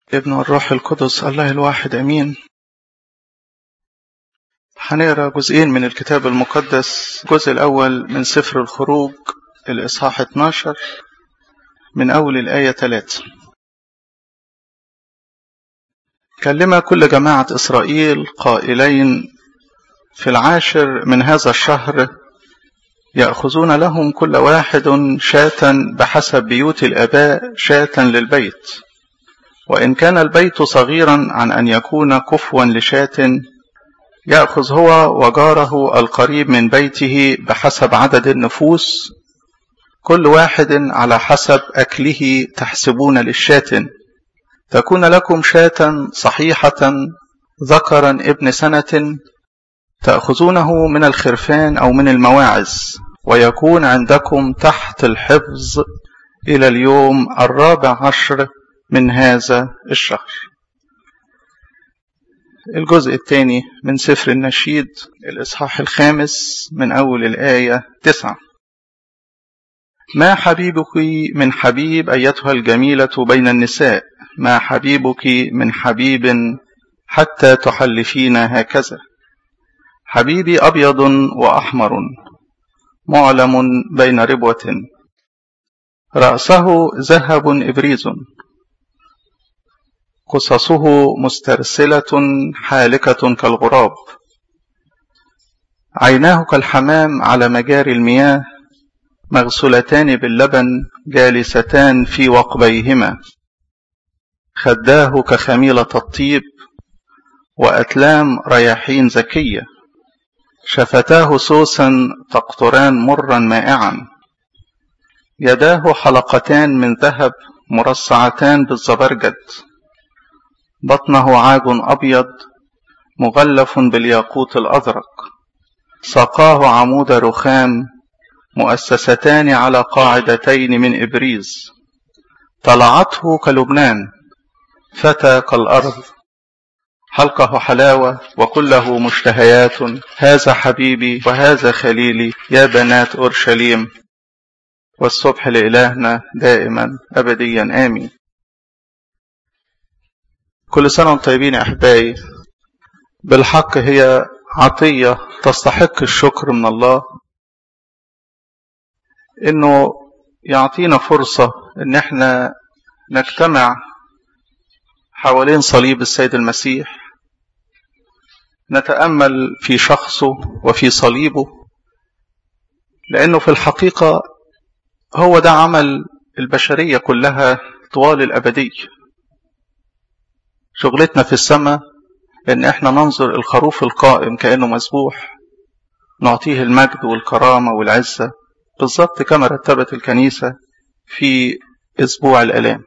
ابن الروح القدس الله الواحد امين هنقرا جزئين من الكتاب المقدس الجزء الاول من سفر الخروج الاصحاح 12 من اول الايه 3 كلم كل جماعه اسرائيل قائلين في العاشر من هذا الشهر ياخذون لهم كل واحد شاة بحسب بيوت الاباء شاة للبيت وإن كان البيت صغيرا عن أن يكون كفوا لشاة يأخذ هو وجاره القريب من بيته بحسب عدد النفوس كل واحد على حسب أكله تحسبون للشاة تكون لكم شاة صحيحة ذكرا ابن سنة تأخذونه من الخرفان أو من المواعز ويكون عندكم تحت الحفظ إلى اليوم الرابع عشر من هذا الشهر الجزء الثاني من سفر النشيد الإصحاح الخامس من أول الآية تسعة ما حبيبك من حبيب أيتها الجميلة بين النساء ما حبيبك من حبيب حتى تحلفين هكذا حبيبي أبيض وأحمر معلم بين ربوة رأسه ذهب إبريز قصصه مسترسلة حالكة كالغراب عيناه كالحمام على مجاري المياه مغسولتان باللبن جالستان في وقبيهما خداه كخميلة الطيب وأتلام رياحين زكية شفتاه سوسا تقطران مرا مائعا يداه حلقتان من ذهب مرصعتان بالزبرجد بطنه عاج أبيض مغلف بالياقوت الأزرق ساقاه عمود رخام مؤسستان على قاعدتين من إبريز طلعته كلبنان فتى كالأرض حلقه حلاوة وكله مشتهيات هذا حبيبي وهذا خليلي يا بنات أورشليم والصبح لإلهنا دائما أبديا آمين كل سنة وانتم طيبين يا أحبائي بالحق هي عطية تستحق الشكر من الله إنه يعطينا فرصة إن احنا نجتمع حوالين صليب السيد المسيح نتأمل في شخصه وفي صليبه لأنه في الحقيقة هو ده عمل البشرية كلها طوال الأبدية شغلتنا في السماء ان احنا ننظر الخروف القائم كانه مسبوح نعطيه المجد والكرامه والعزه بالظبط كما رتبت الكنيسه في اسبوع الالام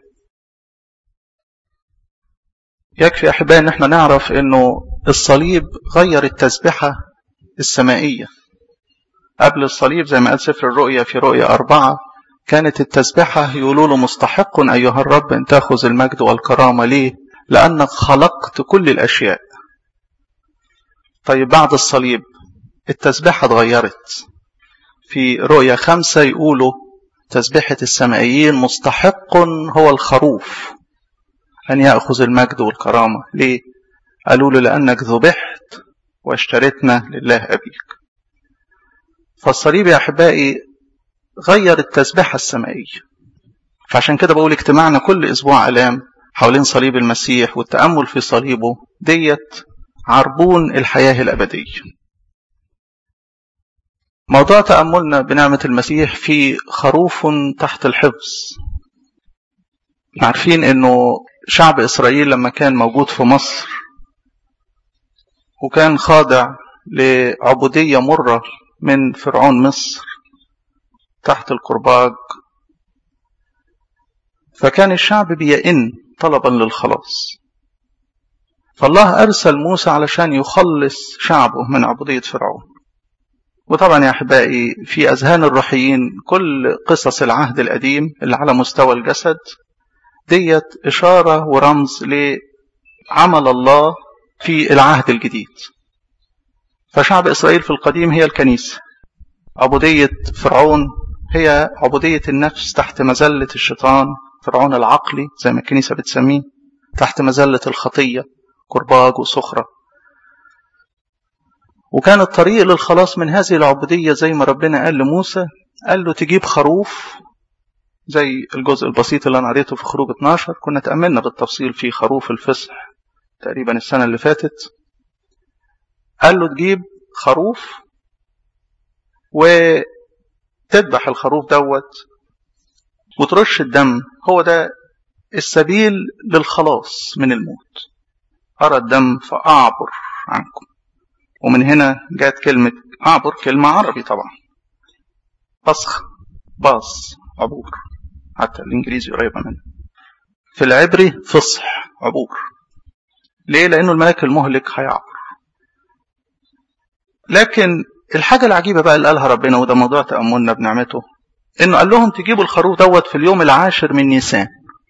يكفي احبائي ان احنا نعرف انه الصليب غير التسبحه السمائيه قبل الصليب زي ما قال سفر الرؤيا في رؤيا أربعة كانت التسبحة يقولوا له مستحق أيها الرب أن تأخذ المجد والكرامة ليه لأنك خلقت كل الأشياء طيب بعد الصليب التسبيحة اتغيرت في رؤية خمسة يقولوا تسبيحة السمائيين مستحق هو الخروف أن يأخذ المجد والكرامة ليه؟ قالوا له لأنك ذبحت واشتريتنا لله أبيك فالصليب يا أحبائي غير التسبيحة السمائية فعشان كده بقول اجتماعنا كل أسبوع ألام حوالين صليب المسيح والتأمل في صليبه ديت عربون الحياة الأبدية موضوع تأملنا بنعمة المسيح في خروف تحت الحفظ عارفين انه شعب اسرائيل لما كان موجود في مصر وكان خاضع لعبودية مرة من فرعون مصر تحت الكرباج فكان الشعب بيئن طلبا للخلاص فالله أرسل موسى علشان يخلص شعبه من عبودية فرعون وطبعا يا أحبائي في أذهان الروحيين كل قصص العهد القديم اللي على مستوى الجسد ديت إشارة ورمز لعمل الله في العهد الجديد فشعب إسرائيل في القديم هي الكنيسة عبودية فرعون هي عبودية النفس تحت مذلة الشيطان فرعون العقلي زي ما الكنيسة بتسميه تحت مذلة الخطية كرباج وصخرة وكان الطريق للخلاص من هذه العبودية زي ما ربنا قال لموسى قال له تجيب خروف زي الجزء البسيط اللي أنا قريته في خروج 12 كنا تأملنا بالتفصيل في خروف الفصح تقريبا السنة اللي فاتت قال له تجيب خروف وتذبح الخروف دوت وترش الدم هو ده السبيل للخلاص من الموت أرى الدم فأعبر عنكم ومن هنا جاءت كلمة أعبر كلمة عربي طبعا بصخ باص عبور حتى الإنجليزي قريبة منه في العبري فصح عبور ليه؟ لأنه الملك المهلك هيعبر لكن الحاجة العجيبة بقى اللي قالها ربنا وده موضوع تأملنا بنعمته إنه قال لهم تجيبوا الخروف دوت في اليوم العاشر من نيسان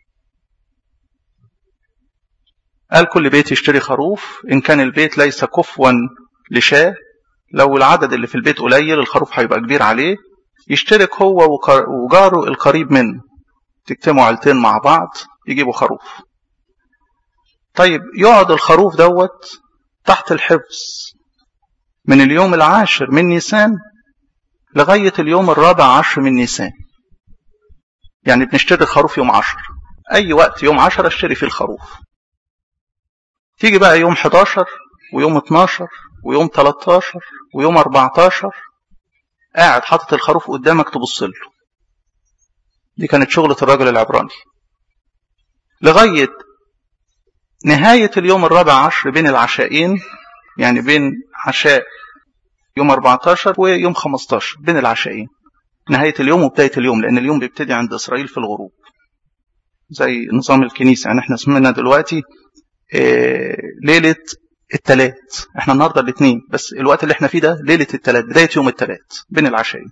قال كل بيت يشتري خروف إن كان البيت ليس كفوا لشاه لو العدد اللي في البيت قليل الخروف هيبقى كبير عليه يشترك هو وجاره القريب منه تجتمعوا عيلتين مع بعض يجيبوا خروف طيب يقعد الخروف دوت تحت الحفظ من اليوم العاشر من نيسان لغاية اليوم الرابع عشر من نيسان يعني بنشتري الخروف يوم عشر أي وقت يوم عشر اشتري فيه الخروف تيجي بقى يوم 11 ويوم 12 ويوم 13 ويوم 14 قاعد حاطط الخروف قدامك تبص له دي كانت شغلة الراجل العبراني لغاية نهاية اليوم الرابع عشر بين العشاءين يعني بين عشاء يوم 14 ويوم 15 بين العشاءين نهاية اليوم وبداية اليوم لأن اليوم بيبتدي عند إسرائيل في الغروب زي نظام الكنيسة يعني احنا اسمنا دلوقتي اه ليلة التلات احنا النهاردة الاثنين بس الوقت اللي احنا فيه ده ليلة التلات بداية يوم التلات بين العشاءين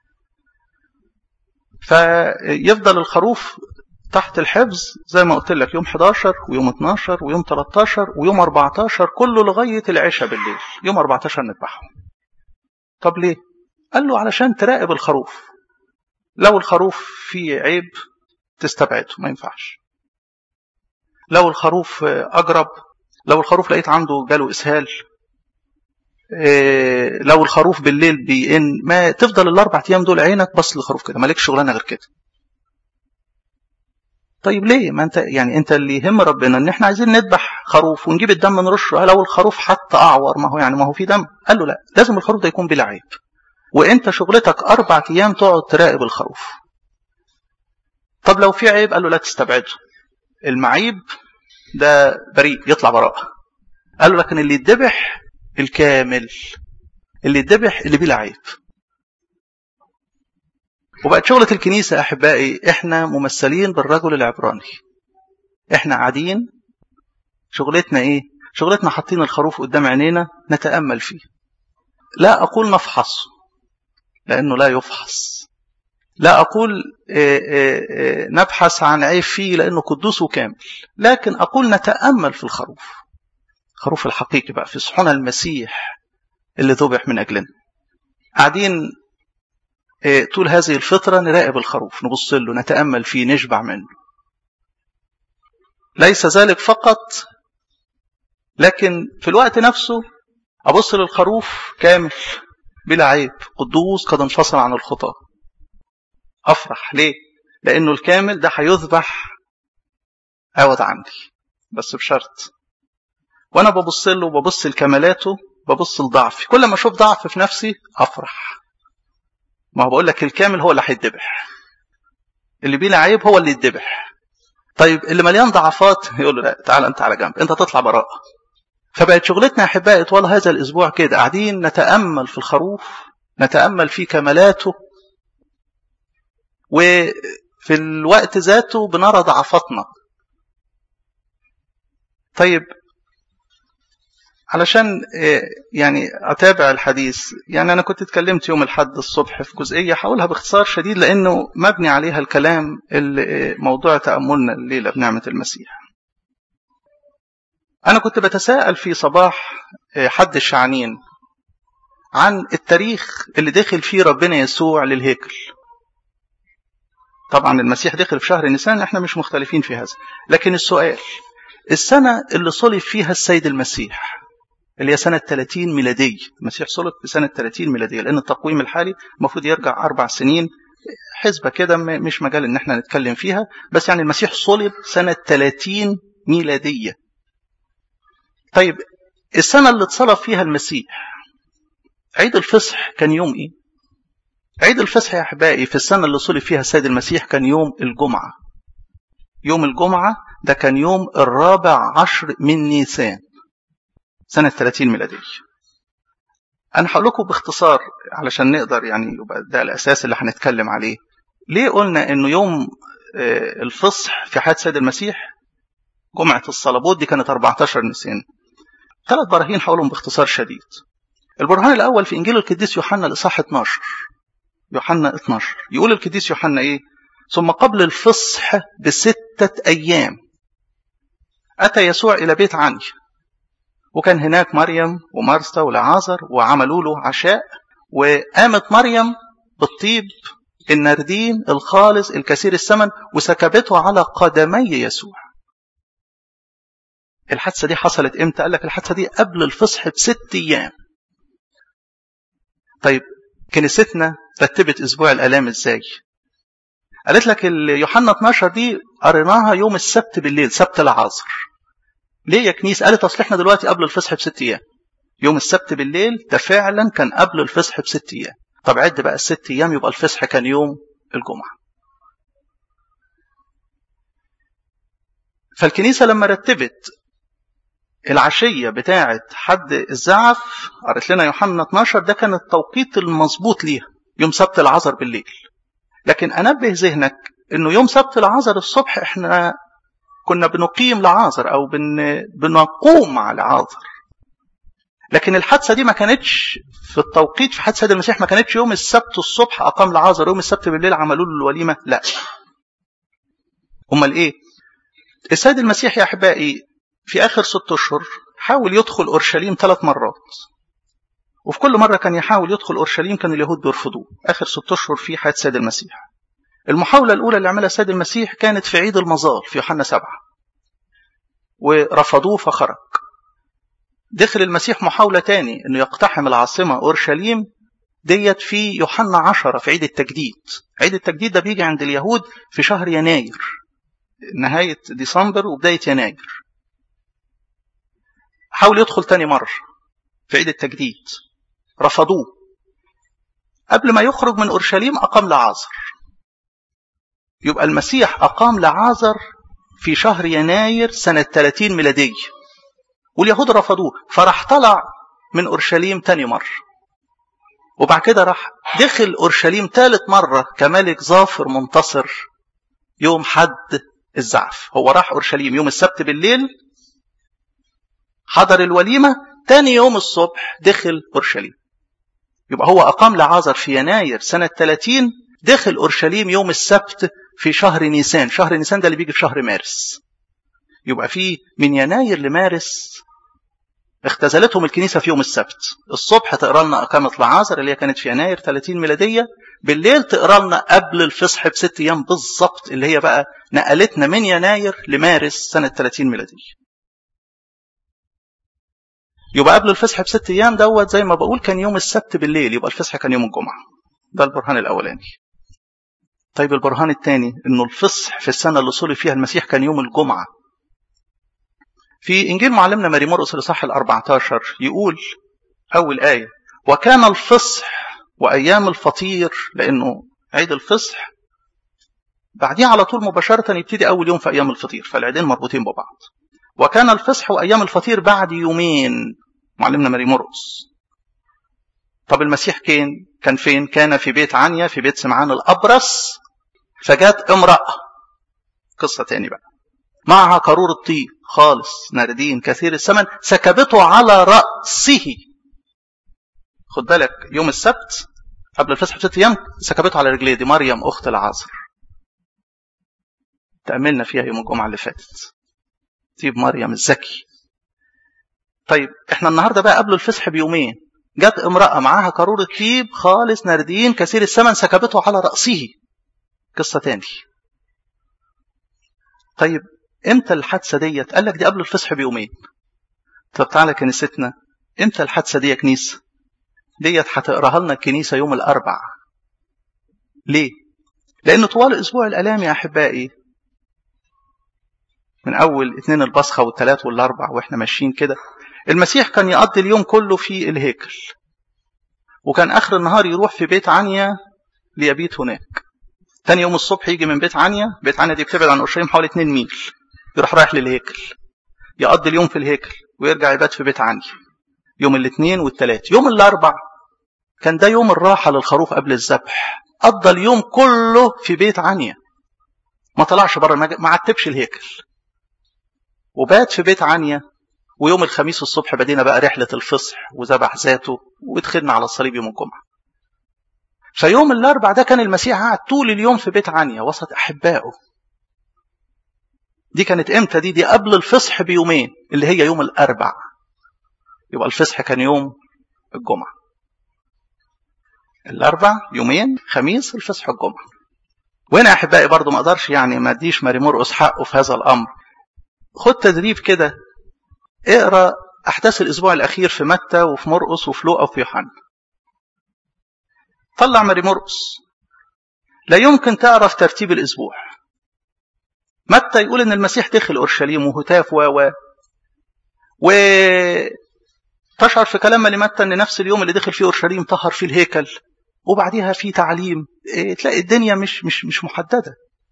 فيفضل الخروف تحت الحفظ زي ما قلت لك يوم 11 ويوم 12 ويوم 13 ويوم 14 كله لغاية العشاء بالليل يوم 14 نذبحه طب ليه قال له علشان تراقب الخروف لو الخروف فيه عيب تستبعده ما ينفعش لو الخروف أجرب لو الخروف لقيت عنده جاله إسهال إيه لو الخروف بالليل بيئن ما تفضل الأربع أيام دول عينك بص للخروف كده مالكش شغلانة غير كده طيب ليه ما انت يعني انت اللي يهم ربنا ان احنا عايزين نذبح خروف ونجيب الدم نرشه لو الخروف حتى اعور ما هو يعني ما هو في دم قال له لا لازم الخروف ده يكون بلا عيب وانت شغلتك اربع ايام تقعد تراقب الخروف طب لو في عيب قال له لا تستبعده المعيب ده بريء يطلع براءه قال له لكن اللي يتذبح الكامل اللي يتذبح اللي بلا عيب وبقت شغلة الكنيسة أحبائي إحنا ممثلين بالرجل العبراني إحنا قاعدين شغلتنا إيه؟ شغلتنا حاطين الخروف قدام عينينا نتأمل فيه لا أقول نفحصه لأنه لا يفحص لا أقول إيه إيه نبحث عن عيب فيه لأنه قدوس وكامل لكن أقول نتأمل في الخروف الخروف الحقيقي بقى في صحون المسيح اللي ذبح من أجلنا قاعدين طول هذه الفترة نراقب الخروف نبص له نتأمل فيه نشبع منه ليس ذلك فقط لكن في الوقت نفسه أبص للخروف كامل بلا عيب قدوس قد انفصل عن الخطى أفرح ليه؟ لأنه الكامل ده هيذبح عوض عندي بس بشرط وأنا ببص له وببص لكمالاته ببص لضعفي كل ما أشوف ضعف في نفسي أفرح ما هو بقول لك الكامل هو اللي هيتذبح اللي بلا عيب هو اللي يتذبح طيب اللي مليان ضعفات يقول له لا تعال انت على جنب انت تطلع براءه فبقت شغلتنا يا احبائي طوال هذا الاسبوع كده قاعدين نتامل في الخروف نتامل في كمالاته وفي الوقت ذاته بنرى ضعفاتنا طيب علشان يعني أتابع الحديث يعني أنا كنت اتكلمت يوم الحد الصبح في جزئية هقولها باختصار شديد لأنه مبني عليها الكلام اللي موضوع تأملنا الليلة بنعمة المسيح أنا كنت بتساءل في صباح حد الشعنين عن التاريخ اللي دخل فيه ربنا يسوع للهيكل طبعا المسيح دخل في شهر نيسان احنا مش مختلفين في هذا لكن السؤال السنة اللي صلب فيها السيد المسيح اللي هي سنة 30 ميلادية المسيح صلب في سنة 30 ميلادية لأن التقويم الحالي المفروض يرجع أربع سنين حسبة كده مش مجال إن احنا نتكلم فيها بس يعني المسيح صلب سنة 30 ميلادية طيب السنة اللي اتصلب فيها المسيح عيد الفصح كان يوم ايه عيد الفصح يا احبائي في السنة اللي صلب فيها السيد المسيح كان يوم الجمعة يوم الجمعة ده كان يوم الرابع عشر من نيسان سنة 30 ميلادية أنا هقول لكم باختصار علشان نقدر يعني يبقى ده الأساس اللي هنتكلم عليه ليه قلنا إنه يوم الفصح في حياة السيد المسيح جمعة الصلبوت دي كانت 14 نيسان ثلاث براهين هقولهم باختصار شديد البرهان الأول في إنجيل القديس يوحنا الإصحاح 12 يوحنا 12 يقول القديس يوحنا إيه ثم قبل الفصح بستة أيام أتى يسوع إلى بيت عني وكان هناك مريم ومارثا ولعازر وعملوا له عشاء وقامت مريم بالطيب النردين الخالص الكثير الثمن وسكبته على قدمي يسوع الحادثة دي حصلت امتى؟ قال لك الحادثة دي قبل الفصح بست أيام طيب كنيستنا رتبت أسبوع الآلام إزاي؟ قالت لك يوحنا 12 دي قريناها يوم السبت بالليل سبت العصر ليه يا كنيسة قالت أصل احنا دلوقتي قبل الفصح بست أيام يوم السبت بالليل ده فعلا كان قبل الفصح بست أيام طب عد بقى الست أيام يبقى الفصح كان يوم الجمعة فالكنيسة لما رتبت العشية بتاعة حد الزعف قالت لنا يوحنا 12 ده كان التوقيت المظبوط ليها يوم سبت العصر بالليل لكن أنبه ذهنك انه يوم سبت العصر الصبح احنا كنا بنقيم لعازر او بن بنقوم مع لعازر لكن الحادثه دي ما كانتش في التوقيت في حادثه المسيح ما كانتش يوم السبت الصبح اقام لعازر يوم السبت بالليل عملوا له الوليمه لا امال ايه السيد المسيح يا احبائي في اخر ست اشهر حاول يدخل اورشليم ثلاث مرات وفي كل مره كان يحاول يدخل اورشليم كان اليهود بيرفضوه اخر ست اشهر في حياه السيد المسيح المحاولة الأولى اللي عملها السيد المسيح كانت في عيد المظال في يوحنا سبعة ورفضوه فخرج دخل المسيح محاولة تاني أنه يقتحم العاصمة أورشليم ديت في يوحنا عشرة في عيد التجديد عيد التجديد ده بيجي عند اليهود في شهر يناير نهاية ديسمبر وبداية يناير حاول يدخل تاني مرة في عيد التجديد رفضوه قبل ما يخرج من أورشليم أقام لعازر يبقى المسيح أقام لعازر في شهر يناير سنة 30 ميلادية واليهود رفضوه فراح طلع من أورشليم تاني مرة وبعد كده راح دخل أورشليم ثالث مرة كملك ظافر منتصر يوم حد الزعف هو راح أورشليم يوم السبت بالليل حضر الوليمة تاني يوم الصبح دخل أورشليم يبقى هو أقام لعازر في يناير سنة 30 دخل أورشليم يوم السبت في شهر نيسان شهر نيسان ده اللي بيجي في شهر مارس يبقى في من يناير لمارس اختزلتهم الكنيسة في يوم السبت الصبح تقرا لنا أقامة لعازر اللي هي كانت في يناير 30 ميلادية بالليل تقرا لنا قبل الفصح بست أيام بالظبط اللي هي بقى نقلتنا من يناير لمارس سنة 30 ميلادية يبقى قبل الفصح بست أيام دوت زي ما بقول كان يوم السبت بالليل يبقى الفصح كان يوم الجمعة ده البرهان الأولاني طيب البرهان الثاني انه الفصح في السنه اللي صلب فيها المسيح كان يوم الجمعه في انجيل معلمنا ماري مرقس الاصحاح ال14 يقول اول ايه وكان الفصح وايام الفطير لانه عيد الفصح بعديه على طول مباشره يبتدي اول يوم في ايام الفطير فالعيدين مربوطين ببعض وكان الفصح وايام الفطير بعد يومين معلمنا ماري مرقس طب المسيح كان كان فين كان في بيت عنيا في بيت سمعان الابرص فجات امرأة قصة تاني بقى معها قارور الطيب خالص ناردين كثير الثمن سكبته على رأسه خد بالك يوم السبت قبل الفصح بست أيام سكبته على رجليه دي مريم أخت العازر تأملنا فيها يوم الجمعة اللي فاتت طيب مريم الزكي طيب احنا النهارده بقى قبل الفصح بيومين جت امرأة معاها قارور الطيب خالص ناردين كثير الثمن سكبته على رأسه قصة تاني طيب امتى الحادثة ديت قال لك دي قبل الفصح بيومين طب تعالى كنيستنا امتى الحادثة دي يا كنيسة ديت هتقراها لنا الكنيسة يوم الأربع ليه لأن طوال أسبوع الآلام يا أحبائي من أول اثنين البصخة والثلاث والأربع وإحنا ماشيين كده المسيح كان يقضي اليوم كله في الهيكل وكان آخر النهار يروح في بيت عنيا ليبيت هناك تاني يوم الصبح يجي من بيت عنيا بيت عنيا دي بتبعد عن اورشليم حوالي 2 ميل يروح رايح للهيكل يقضي اليوم في الهيكل ويرجع يبات في بيت عنيا يوم الاثنين والثلاث يوم الاربع كان ده يوم الراحة للخروف قبل الذبح قضى اليوم كله في بيت عنيا ما طلعش بره ما عتبش الهيكل وبات في بيت عنيا ويوم الخميس الصبح بدينا بقى رحلة الفصح وذبح ذاته ودخلنا على الصليب يوم الجمعة فيوم الأربع ده كان المسيح قاعد طول اليوم في بيت عنيا وسط أحبائه دي كانت امتى دي دي قبل الفصح بيومين اللي هي يوم الأربع يبقى الفصح كان يوم الجمعة الأربع يومين خميس الفصح الجمعة وهنا أحبائي برضو ما أقدرش يعني ما أديش ماري مرقس حقه في هذا الأمر خد تدريب كده اقرا أحداث الأسبوع الأخير في متى وفي مرقس وفي لوقا وفي يوحنا طلع ماري مرقس لا يمكن تعرف ترتيب الأسبوع متى يقول إن المسيح دخل أورشليم وهتاف و و و تشعر في كلام لمتى ان نفس اليوم اللي دخل فيه اورشليم طهر فيه الهيكل وبعديها في تعليم إيه تلاقي الدنيا مش مش مش محدده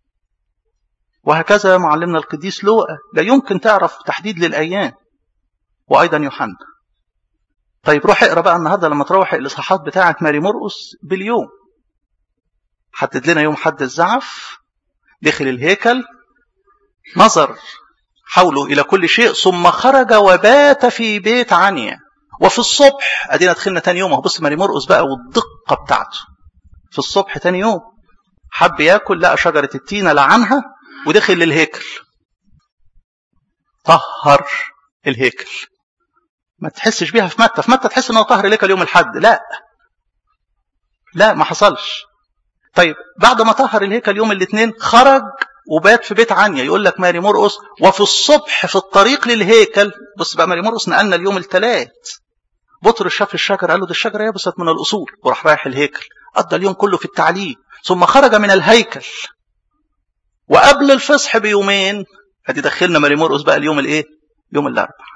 وهكذا معلمنا القديس لوقا لا يمكن تعرف تحديد للايام وايضا يوحنا طيب روح اقرا بقى النهارده لما تروح الاصحاحات بتاعه ماري مرقس باليوم حدد لنا يوم حد الزعف دخل الهيكل نظر حوله الى كل شيء ثم خرج وبات في بيت عنيا وفي الصبح ادينا دخلنا تاني يوم اهو بص ماري مرقس بقى والدقه بتاعته في الصبح تاني يوم حب ياكل لقى شجره التينه لعنها ودخل للهيكل طهر الهيكل ما تحسش بيها في متى في متى تحس انه طهر الهيكل يوم الحد لا لا ما حصلش طيب بعد ما طهر الهيكل يوم الاثنين خرج وبات في بيت عنيا يقول لك ماري مرقس وفي الصبح في الطريق للهيكل بص بقى ماري مرقس نقلنا اليوم الثلاث بطرس شاف الشجره قال له دي الشجره يبست من الاصول وراح رايح الهيكل قضى اليوم كله في التعليم ثم خرج من الهيكل وقبل الفصح بيومين ادي دخلنا ماري مرقس بقى اليوم الايه يوم الاربعاء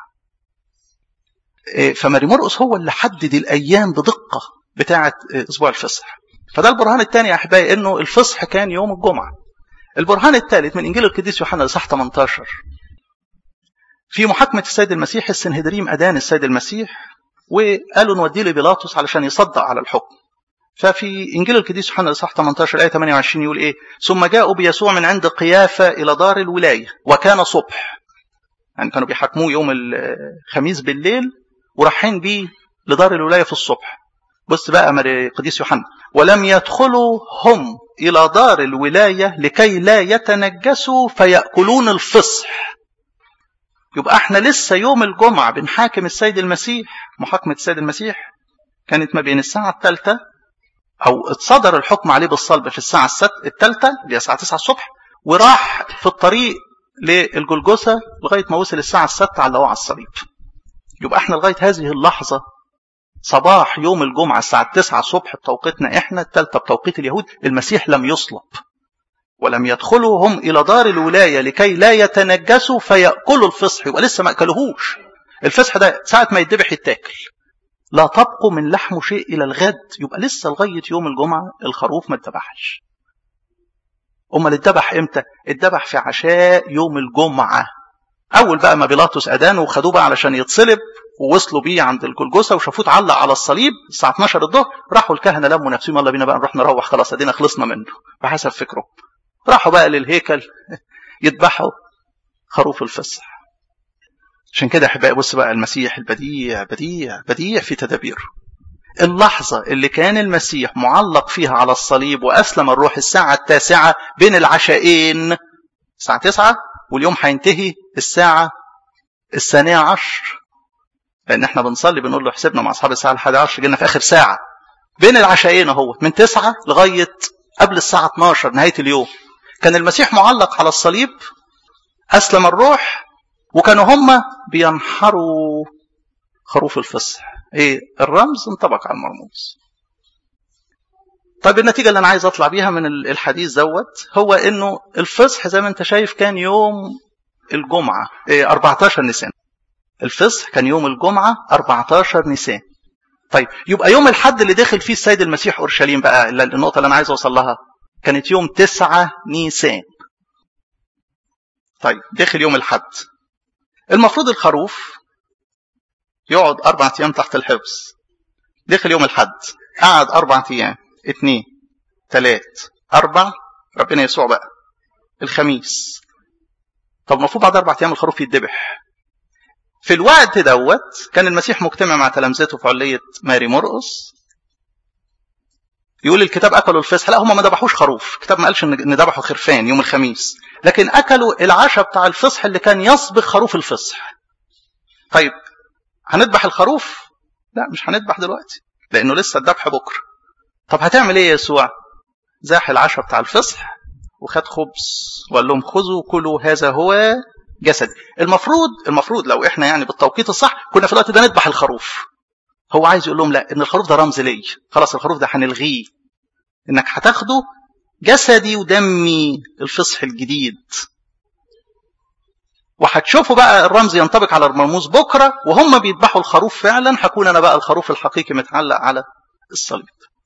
فماري مرقس هو اللي حدد الايام بدقه بتاعه اسبوع الفصح فده البرهان الثاني يا احبائي انه الفصح كان يوم الجمعه البرهان الثالث من انجيل القديس يوحنا الاصحاح 18 في محاكمه السيد المسيح السنهدريم ادان السيد المسيح وقالوا نوديه لبيلاطس علشان يصدق على الحكم ففي انجيل القديس يوحنا الاصحاح 18 الايه 28 يقول ايه ثم جاءوا بيسوع من عند قيافه الى دار الولايه وكان صبح يعني كانوا بيحاكموه يوم الخميس بالليل ورايحين بيه لدار الولايه في الصبح بص بقى قديس يوحنا ولم يدخلوا هم إلى دار الولاية لكي لا يتنجسوا فيأكلون الفصح يبقى احنا لسه يوم الجمعة بنحاكم السيد المسيح محاكمة السيد المسيح كانت ما بين الساعة الثالثة أو اتصدر الحكم عليه بالصلب في الساعة الثالثة اللي هي الساعة 9 الصبح وراح في الطريق للجلجثة لغاية ما وصل الساعة السادسة على على الصليب يبقى احنا لغاية هذه اللحظة صباح يوم الجمعة الساعة 9 الصبح بتوقيتنا احنا الثالثة بتوقيت اليهود المسيح لم يصلب ولم يدخلوا هم إلى دار الولاية لكي لا يتنجسوا فيأكلوا الفصح يبقى لسه ما أكلوهوش الفصح ده ساعة ما يتذبح يتاكل لا تبقوا من لحمه شيء إلى الغد يبقى لسه لغاية يوم الجمعة الخروف ما اتذبحش أمال اتذبح إمتى؟ اتذبح في عشاء يوم الجمعة أول بقى ما بيلاطس أدانه وخدوه بقى علشان يتصلب ووصلوا بيه عند الجلجثه وشافوه اتعلق على الصليب الساعه 12 الظهر راحوا الكهنه لموا نفسهم يلا بينا بقى نروح نروح خلاص ادينا خلصنا منه بحسب فكرهم راحوا بقى للهيكل يذبحوا خروف الفصح عشان كده احبائي بص بقى المسيح البديع بديع بديع في تدابيره اللحظة اللي كان المسيح معلق فيها على الصليب وأسلم الروح الساعة التاسعة بين العشاءين الساعة تسعة واليوم هينتهي الساعة الثانية عشر لان احنا بنصلي بنقول له حسبنا مع اصحاب الساعه الحادية عشر جينا في اخر ساعه بين العشاءين اهو من تسعة لغايه قبل الساعه 12 نهايه اليوم كان المسيح معلق على الصليب أسلم الروح وكانوا هم بينحروا خروف الفصح ايه الرمز انطبق على المرموز طيب النتيجة اللي أنا عايز أطلع بيها من الحديث دوت هو إنه الفصح زي ما أنت شايف كان يوم الجمعة إيه 14 نيسان الفصح كان يوم الجمعة 14 نيسان طيب يبقى يوم الحد اللي دخل فيه السيد المسيح أورشليم بقى النقطة اللي أنا عايز أوصل لها كانت يوم 9 نيسان طيب دخل يوم الحد المفروض الخروف يقعد أربع أيام تحت الحفظ دخل يوم الحد قعد أربع أيام اتنين تلات أربع ربنا يسوع بقى الخميس طب المفروض بعد أربع أيام الخروف يتذبح في الوقت دوت كان المسيح مجتمع مع تلامذته في علية ماري مرقس يقول الكتاب أكلوا الفصح لا هم ما ذبحوش خروف الكتاب ما قالش إن ذبحوا خرفان يوم الخميس لكن أكلوا العشاء بتاع الفصح اللي كان يسبق خروف الفصح طيب هنذبح الخروف لا مش هنذبح دلوقتي لأنه لسه الذبح بكرة طب هتعمل ايه يا يسوع زاح العشاء بتاع الفصح وخد خبز وقال لهم خذوا كلوا هذا هو جسدي المفروض المفروض لو احنا يعني بالتوقيت الصح كنا في الوقت ده نذبح الخروف هو عايز يقول لهم لا ان الخروف ده رمز لي خلاص الخروف ده هنلغيه انك هتاخده جسدي ودمي الفصح الجديد وهتشوفوا بقى الرمز ينطبق على المرموز بكره وهم بيذبحوا الخروف فعلا هكون انا بقى الخروف الحقيقي متعلق على الصليب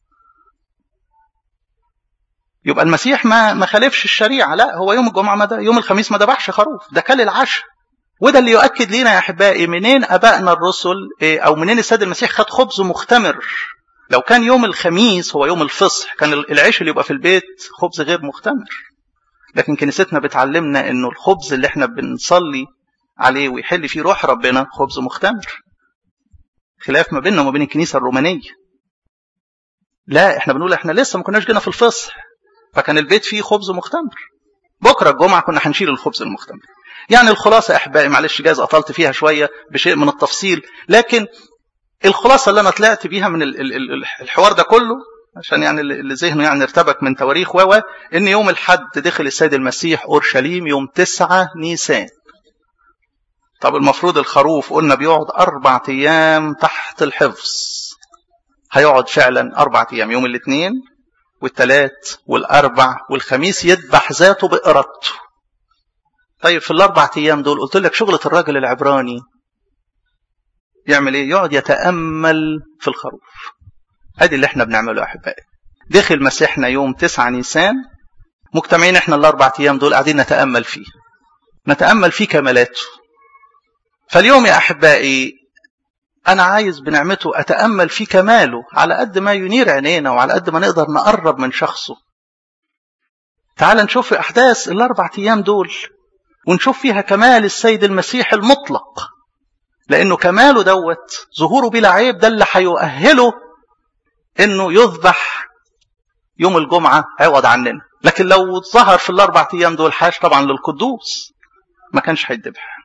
يبقى المسيح ما ما خالفش الشريعه لا هو يوم الجمعه ما يوم الخميس ما ذبحش خروف ده كل العشاء وده اللي يؤكد لنا يا احبائي منين ابائنا الرسل او منين السيد المسيح خد خبز مختمر لو كان يوم الخميس هو يوم الفصح كان العيش اللي يبقى في البيت خبز غير مختمر لكن كنيستنا بتعلمنا انه الخبز اللي احنا بنصلي عليه ويحل فيه روح ربنا خبز مختمر خلاف ما بيننا وما بين الكنيسه الرومانيه لا احنا بنقول احنا لسه ما كناش جينا في الفصح فكان البيت فيه خبز مختمر بكره الجمعه كنا هنشيل الخبز المختمر يعني الخلاصه احبائي معلش جايز اطلت فيها شويه بشيء من التفصيل لكن الخلاصه اللي انا طلعت بيها من الحوار ده كله عشان يعني اللي ذهنه يعني ارتبك من تواريخ و ان يوم الحد دخل السيد المسيح اورشليم يوم 9 نيسان طب المفروض الخروف قلنا بيقعد اربع ايام تحت الحفظ هيقعد فعلا اربع ايام يوم الاثنين والثلاث والاربع والخميس يذبح ذاته بارادته طيب في الاربع ايام دول قلت لك شغله الراجل العبراني يعمل ايه يقعد يتامل في الخروف ادي اللي احنا بنعمله يا احبائي دخل مسيحنا يوم 9 نيسان مجتمعين احنا الاربع ايام دول قاعدين نتامل فيه نتامل في كمالاته فاليوم يا احبائي انا عايز بنعمته اتامل في كماله على قد ما ينير عينينا وعلى قد ما نقدر نقرب من شخصه تعال نشوف احداث الاربع ايام دول ونشوف فيها كمال السيد المسيح المطلق لانه كماله دوت ظهوره بلا عيب ده اللي هيؤهله انه يذبح يوم الجمعه عوض عننا لكن لو ظهر في الاربع ايام دول حاش طبعا للقدوس ما كانش هيتذبح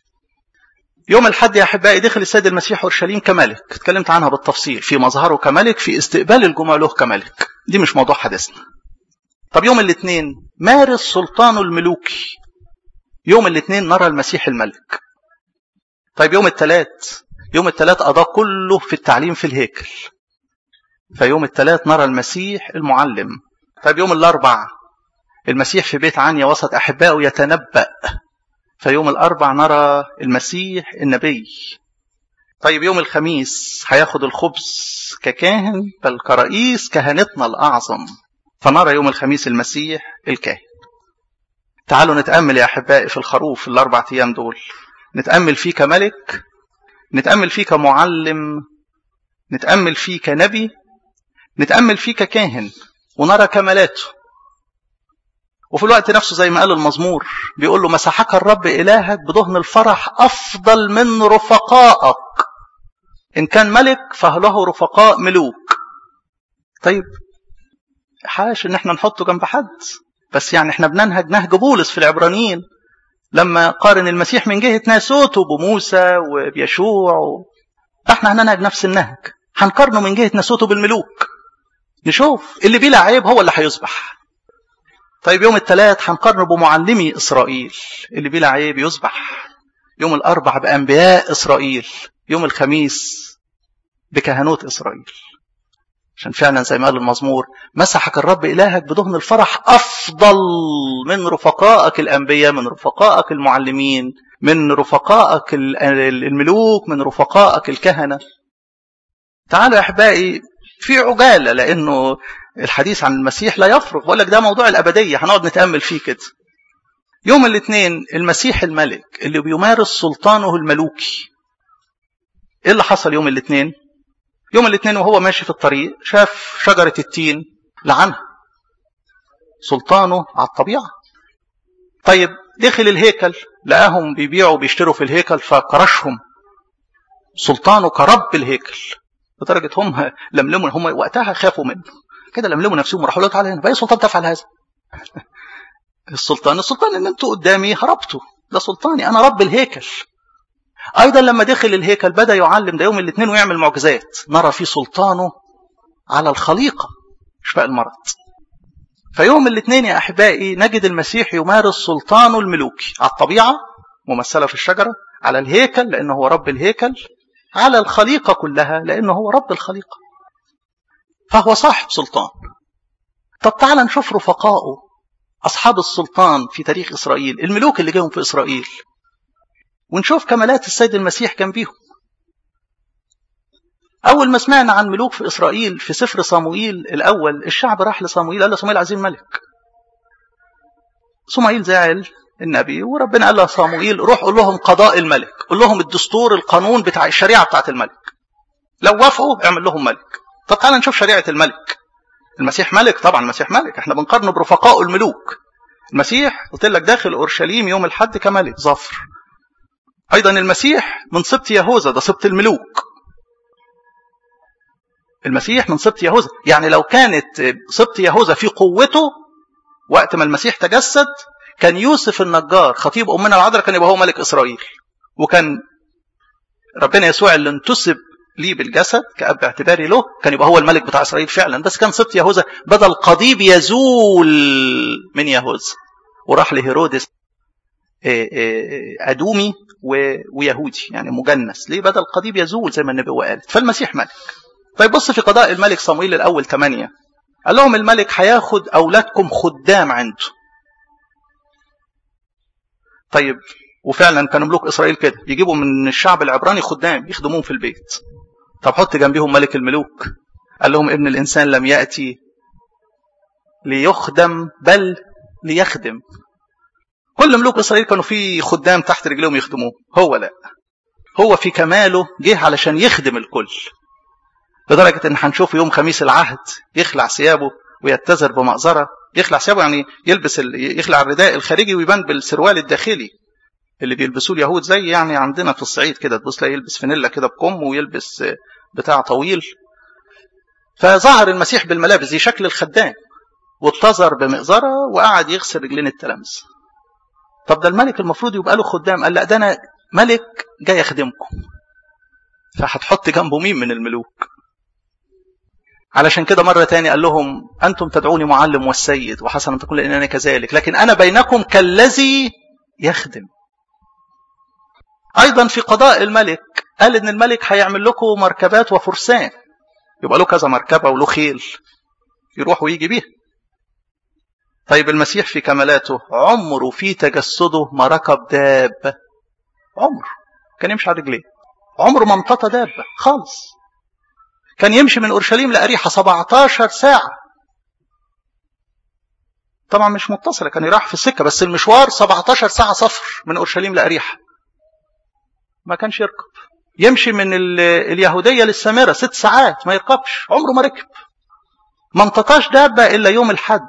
يوم الحد يا احبائي دخل السيد المسيح اورشليم كملك اتكلمت عنها بالتفصيل في مظهره كملك في استقبال الجمعه له كملك دي مش موضوع حديثنا طب يوم الاثنين مارس سلطانه الملوكي يوم الاثنين نرى المسيح الملك طيب يوم الثلاث يوم الثلاث قضاه كله في التعليم في الهيكل فيوم الثلاث نرى المسيح المعلم طيب يوم الاربع المسيح في بيت عنيا وسط احبائه يتنبأ فيوم الاربع نرى المسيح النبي طيب يوم الخميس هياخد الخبز ككاهن بل كرئيس كهنتنا الاعظم فنرى يوم الخميس المسيح الكاهن تعالوا نتامل يا احبائي في الخروف الاربع ايام دول نتامل فيه كملك نتامل فيه كمعلم نتامل فيه كنبي نتامل فيه ككاهن ونرى كمالاته وفي الوقت نفسه زي ما قال المزمور بيقول له مسحك الرب إلهك بدهن الفرح أفضل من رفقائك إن كان ملك فله رفقاء ملوك طيب حاش إن احنا نحطه جنب حد بس يعني احنا بننهج نهج بولس في العبرانيين لما قارن المسيح من جهة ناسوته بموسى وبيشوع و... احنا هننهج نفس النهج هنقارنه من جهة ناسوته بالملوك نشوف اللي بلا عيب هو اللي هيصبح طيب يوم الثلاث هنقارنه بمعلمي إسرائيل اللي بلا عيب يذبح يوم الأربع بأنبياء إسرائيل يوم الخميس بكهنوت إسرائيل عشان فعلا زي ما قال المزمور مسحك الرب إلهك بدهن الفرح أفضل من رفقائك الأنبياء من رفقائك المعلمين من رفقائك الملوك من رفقائك الكهنة تعالوا يا أحبائي في عجالة لأنه الحديث عن المسيح لا يفرغ بقول لك ده موضوع الأبدية هنقعد نتأمل فيه كده يوم الاثنين المسيح الملك اللي بيمارس سلطانه الملوكي ايه اللي حصل يوم الاثنين يوم الاثنين وهو ماشي في الطريق شاف شجرة التين لعنها سلطانه على الطبيعة طيب دخل الهيكل لقاهم بيبيعوا بيشتروا في الهيكل فكرشهم سلطانه كرب الهيكل لدرجة هم لملموا هم وقتها خافوا منه كده لملموا نفسهم وراحوا له تعالى هنا بأي سلطان تفعل هذا السلطان السلطان ان انتوا قدامي هربتوا ده سلطاني انا رب الهيكل ايضا لما دخل الهيكل بدا يعلم ده يوم الاثنين ويعمل معجزات نرى في سلطانه على الخليقه شفاء المرض فيوم الاثنين يا احبائي نجد المسيح يمارس سلطانه الملوكي على الطبيعه ممثله في الشجره على الهيكل لانه هو رب الهيكل على الخليقه كلها لانه هو رب الخليقه فهو صاحب سلطان طب تعال نشوف رفقائه أصحاب السلطان في تاريخ إسرائيل الملوك اللي جاهم في إسرائيل ونشوف كمالات السيد المسيح كان بيهم أول ما سمعنا عن ملوك في إسرائيل في سفر صموئيل الأول الشعب راح لصموئيل قال له صموئيل عايزين ملك صموئيل زعل النبي وربنا قال له صموئيل روح قول لهم قضاء الملك قول لهم الدستور القانون بتاع الشريعة بتاعت الملك لو وافقوا اعمل لهم ملك طب تعالى نشوف شريعة الملك المسيح ملك طبعا المسيح ملك احنا بنقارنه برفقائه الملوك المسيح قلت لك داخل اورشليم يوم الحد كملك ظفر ايضا المسيح من سبط يهوذا ده سبط الملوك المسيح من سبط يهوذا يعني لو كانت سبط يهوذا في قوته وقت ما المسيح تجسد كان يوسف النجار خطيب امنا العذراء كان يبقى هو ملك اسرائيل وكان ربنا يسوع اللي انتسب ليه بالجسد كأب اعتباري له كان يبقى هو الملك بتاع إسرائيل فعلا بس كان سبط يهوذا بدل قضيب يزول من يهوذا وراح لهيرودس أدومي ويهودي يعني مجنس ليه بدل قضيب يزول زي ما النبوة قالت فالمسيح ملك طيب بص في قضاء الملك صمويل الأول 8 قال لهم الملك هياخد أولادكم خدام عنده طيب وفعلا كانوا ملوك إسرائيل كده يجيبوا من الشعب العبراني خدام يخدموهم في البيت طب حط جنبيهم ملك الملوك قال لهم ابن الإنسان لم يأتي ليخدم بل ليخدم كل ملوك إسرائيل كانوا في خدام تحت رجلهم يخدموه هو لا هو في كماله جه علشان يخدم الكل لدرجة ان هنشوف يوم خميس العهد يخلع ثيابه ويتزر بمأزرة يخلع ثيابه يعني يلبس ال... يخلع الرداء الخارجي ويبان بالسروال الداخلي اللي بيلبسوه اليهود زي يعني عندنا في الصعيد كده تبص تلاقي يلبس فانيلا كده بكم ويلبس بتاع طويل فظهر المسيح بالملابس دي شكل الخدام واتزر بمئزرة وقعد يغسل رجلين التلامذة طب ده الملك المفروض يبقى له خدام قال لا ده انا ملك جاي اخدمكم فهتحط جنبه مين من الملوك علشان كده مرة تاني قال لهم أنتم تدعوني معلم والسيد وحسنا أن تكون لأنني كذلك لكن أنا بينكم كالذي يخدم أيضا في قضاء الملك قال إن الملك هيعمل لكم مركبات وفرسان يبقى له كذا مركبة وله خيل يروح ويجي بيها طيب المسيح في كمالاته عمره في تجسده ما ركب دابة عمره كان يمشي على رجليه عمره ما امتطى دابة خالص كان يمشي من أورشليم لأريحة 17 ساعة طبعا مش متصلة كان يراح في السكة بس المشوار 17 ساعة سفر من أورشليم لأريحة ما كانش يركب يمشي من اليهودية للسامرة ست ساعات ما يركبش عمره ما ركب ما امتطاش دابة إلا يوم الحد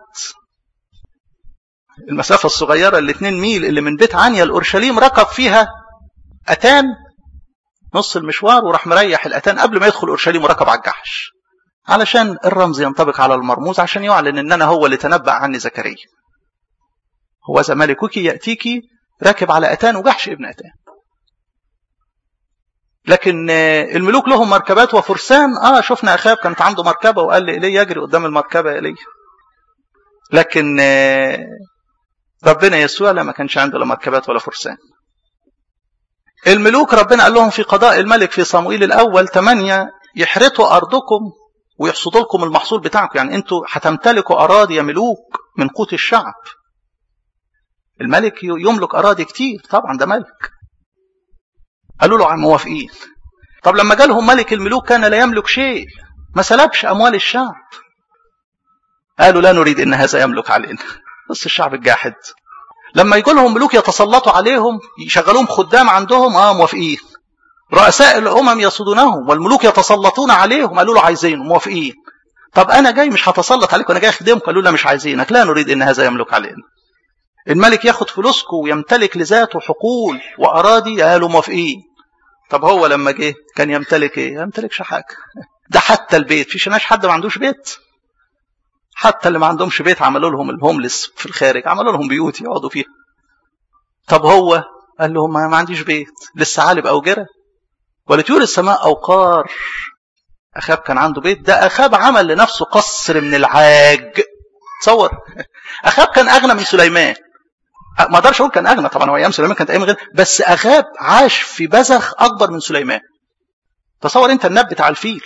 المسافة الصغيرة ال 2 ميل اللي من بيت عنيا لأورشليم ركب فيها أتان نص المشوار وراح مريح الأتان قبل ما يدخل أورشليم وركب على الجحش علشان الرمز ينطبق على المرموز عشان يعلن ان انا هو اللي تنبأ عني زكريا هو ذا ملكك يأتيك راكب على أتان وجحش ابن أتان لكن الملوك لهم مركبات وفرسان اه شفنا اخاب كانت عنده مركبه وقال لي إلي يجري قدام المركبه إلي لكن ربنا يسوع لا ما كانش عنده لا مركبات ولا فرسان الملوك ربنا قال لهم في قضاء الملك في صموئيل الأول ثمانية يحرثوا أرضكم ويحصدوا لكم المحصول بتاعكم يعني انتوا هتمتلكوا أراضي يا ملوك من قوت الشعب الملك يملك أراضي كتير طبعا ده ملك قالوا له عم موافقين طب لما جالهم ملك الملوك كان لا يملك شيء ما سلبش أموال الشعب قالوا لا نريد إن هذا يملك علينا بس الشعب الجاحد لما يجوا لهم ملوك يتسلطوا عليهم يشغلوهم خدام عندهم اه موافقين رؤساء الامم يصدونهم والملوك يتسلطون عليهم قالوا له عايزين موافقين طب انا جاي مش هتسلط عليكم انا جاي اخدمكم قالوا لا مش عايزينك لا نريد ان هذا يملك علينا الملك ياخد فلوسكم ويمتلك لذاته حقول واراضي قالوا موافقين طب هو لما جه كان يمتلك ايه؟ ما يمتلكش حاجه ده حتى البيت فيش ناش حد ما عندوش بيت حتى اللي ما عندهمش بيت عملوا لهم الهوملس في الخارج عملوا لهم بيوت يقعدوا فيها طب هو قال لهم ما عنديش بيت لسه عالب أوجرة ولطيور السماء أوقار أخاب كان عنده بيت ده أخاب عمل لنفسه قصر من العاج تصور أخاب كان أغنى من سليمان ما اقدرش اقول كان اغنى طبعا هو ايام سليمان كانت ايام غير بس اخاب عاش في بزخ اكبر من سليمان تصور انت النب بتاع الفيل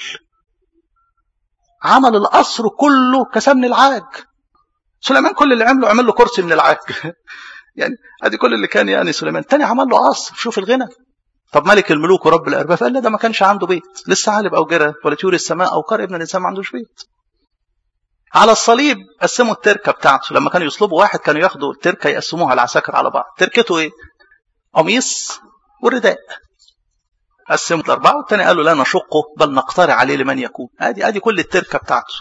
عمل القصر كله كسمن العاج سليمان كل اللي عمله عمل له كرسي من العاج يعني ادي كل اللي كان يعني سليمان تاني عمل له قصر شوف الغنى طب ملك الملوك ورب الارباب قال لا ده ما كانش عنده بيت لسه عالب او جرى ولا طيور السماء او قار ابن الانسان ما عندوش بيت على الصليب قسموا التركه بتاعته لما كانوا يصلبوا واحد كانوا ياخدوا التركه يقسموها العساكر على بعض تركته ايه قميص والرداء قسموا الأربعة والتاني قالوا لا نشقه بل نقترع عليه لمن يكون ادي ادي كل التركة بتاعته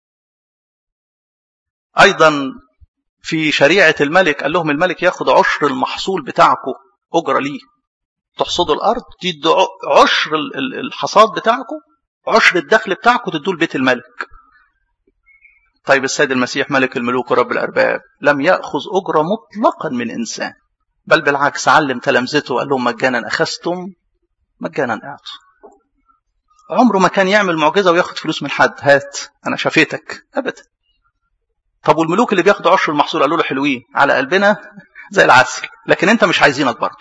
أيضا في شريعة الملك قال لهم الملك ياخد عشر المحصول بتاعكم أجرة ليه تحصدوا الأرض تدوا عشر الحصاد بتاعكم عشر الدخل بتاعكم تدوه لبيت الملك طيب السيد المسيح ملك الملوك ورب الأرباب لم يأخذ أجرة مطلقا من إنسان بل بالعكس علم تلامذته وقال لهم مجانا أخذتم مجانا اعطوا عمره ما كان يعمل معجزه وياخد فلوس من حد هات انا شفيتك ابدا طب والملوك اللي بياخدوا عشر المحصول قالوا له حلوين على قلبنا زي العسل لكن انت مش عايزينك برضه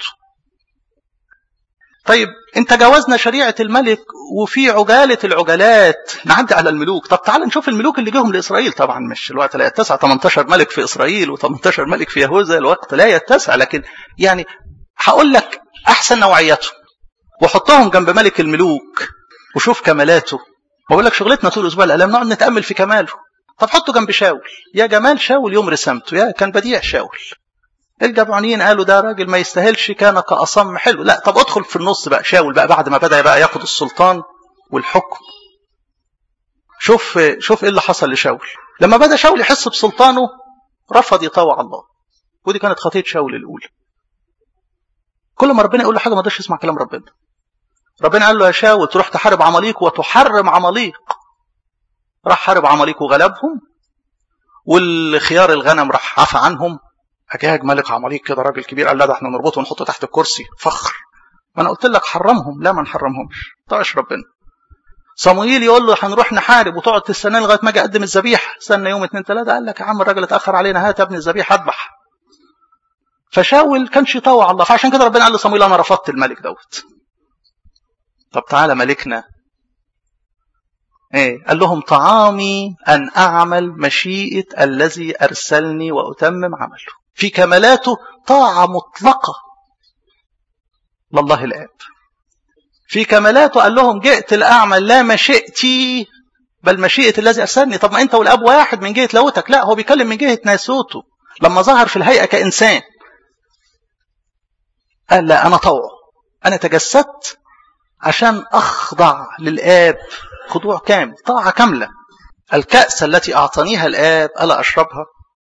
طيب انت جوزنا شريعه الملك وفي عجاله العجلات نعدي على الملوك طب تعال نشوف الملوك اللي جيهم لاسرائيل طبعا مش الوقت لا يتسع 18 ملك في اسرائيل و18 ملك في يهوذا الوقت لا يتسع لكن يعني هقول لك احسن نوعيته وحطهم جنب ملك الملوك وشوف كمالاته بقول لك شغلتنا طول الاسبوع الالام نقعد نتامل في كماله طب حطه جنب شاول يا جمال شاول يوم رسمته يا كان بديع شاول الجبعانيين قالوا ده راجل ما يستاهلش كان كأصم حلو لا طب ادخل في النص بقى شاول بقى بعد ما بدا بقى ياخد السلطان والحكم شوف شوف ايه اللي حصل لشاول لما بدا شاول يحس بسلطانه رفض يطوع الله ودي كانت خطيه شاول الاولى كل ما ربنا يقول له حاجه ما قدرش يسمع كلام ربنا ربنا قال له يا شاول تروح تحارب عماليق وتحرم عماليق راح حارب عماليق وغلبهم والخيار الغنم راح عفى عنهم أجاج ملك عماليق كده راجل كبير قال لا ده احنا نربطه ونحطه تحت الكرسي فخر ما انا قلت لك حرمهم لا ما نحرمهمش طاش ربنا صموئيل يقول له هنروح نحارب وتقعد تستنى لغايه ما اجي اقدم الذبيحه استنى يوم اتنين تلاته قال لك يا عم الراجل اتاخر علينا هات يا ابني الذبيحه اذبح فشاول كانش يطوع الله فعشان كده ربنا قال لصموئيل انا رفضت الملك دوت طب تعالى ملكنا ايه قال لهم طعامي ان اعمل مشيئه الذي ارسلني واتمم عمله في كمالاته طاعه مطلقه لله الاب في كمالاته قال لهم جئت لاعمل لا مشيئتي بل مشيئه الذي ارسلني طب ما انت والاب واحد من جهه لاوتك لا هو بيتكلم من جهه ناسوته لما ظهر في الهيئه كانسان قال لا انا طوعه انا تجسدت عشان أخضع للآب خضوع كامل طاعة كاملة الكأس التي أعطانيها الآب ألا أشربها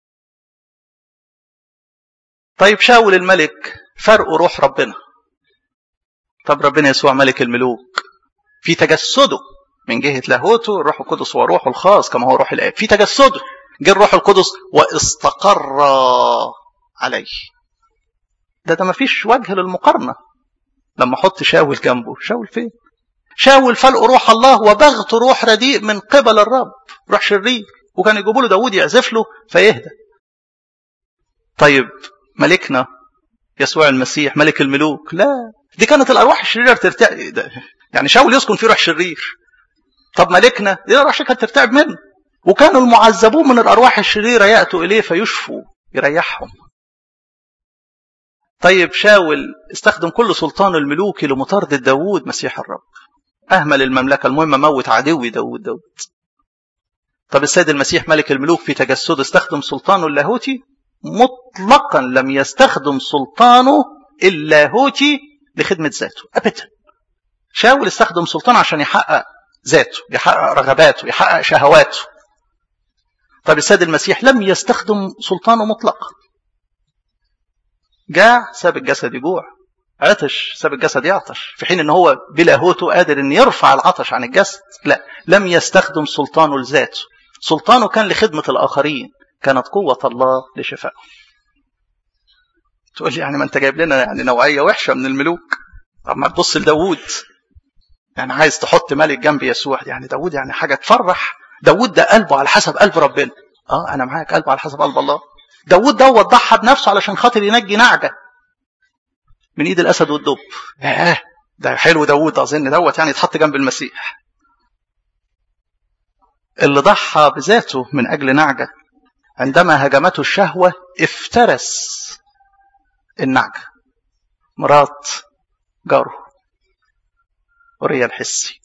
طيب شاول الملك فرق روح ربنا طب ربنا يسوع ملك الملوك في تجسده من جهة لاهوته الروح القدس هو روحه الخاص كما هو روح الآب في تجسده جه الروح القدس واستقر عليه ده ده ما فيش وجه للمقارنة لما احط شاول جنبه شاول فين شاول فلق روح الله وبغت روح رديء من قبل الرب روح شرير وكان يجيبوا له داوود يعزف له فيهدى طيب ملكنا يسوع المسيح ملك الملوك لا دي كانت الارواح الشريره ترتعب يعني شاول يسكن فيه روح شرير طب ملكنا دي الارواح كانت ترتعب منه وكانوا المعذبون من الارواح الشريره ياتوا اليه فيشفوا يريحهم طيب شاول استخدم كل سلطانه الملوكي لمطاردة داوود مسيح الرب أهمل المملكة المهم موت عدوي داوود داوود طب السيد المسيح ملك الملوك في تجسده استخدم سلطانه اللاهوتي مطلقا لم يستخدم سلطانه اللاهوتي لخدمة ذاته أبدا شاول استخدم سلطانه عشان يحقق ذاته يحقق رغباته يحقق شهواته طب السيد المسيح لم يستخدم سلطانه مطلقا جاع ساب الجسد يجوع عطش ساب الجسد يعطش في حين ان هو بلاهوته قادر ان يرفع العطش عن الجسد لا لم يستخدم سلطانه لذاته سلطانه كان لخدمة الآخرين كانت قوة الله لشفائهم تقول لي يعني ما انت جايب لنا يعني نوعية وحشة من الملوك طب ما تبص لداوود يعني عايز تحط ملك جنب يسوع يعني داوود يعني حاجة تفرح داوود ده قلبه على حسب قلب ربنا اه انا معاك قلبه على حسب قلب الله داوود ده ضحى بنفسه علشان خاطر ينجي نعجة من ايد الاسد والدب آه ده حلو داوود اظن دوت يعني يتحط جنب المسيح اللي ضحى بذاته من اجل نعجة عندما هجمته الشهوة افترس النعجة مرات جاره وريا الحسي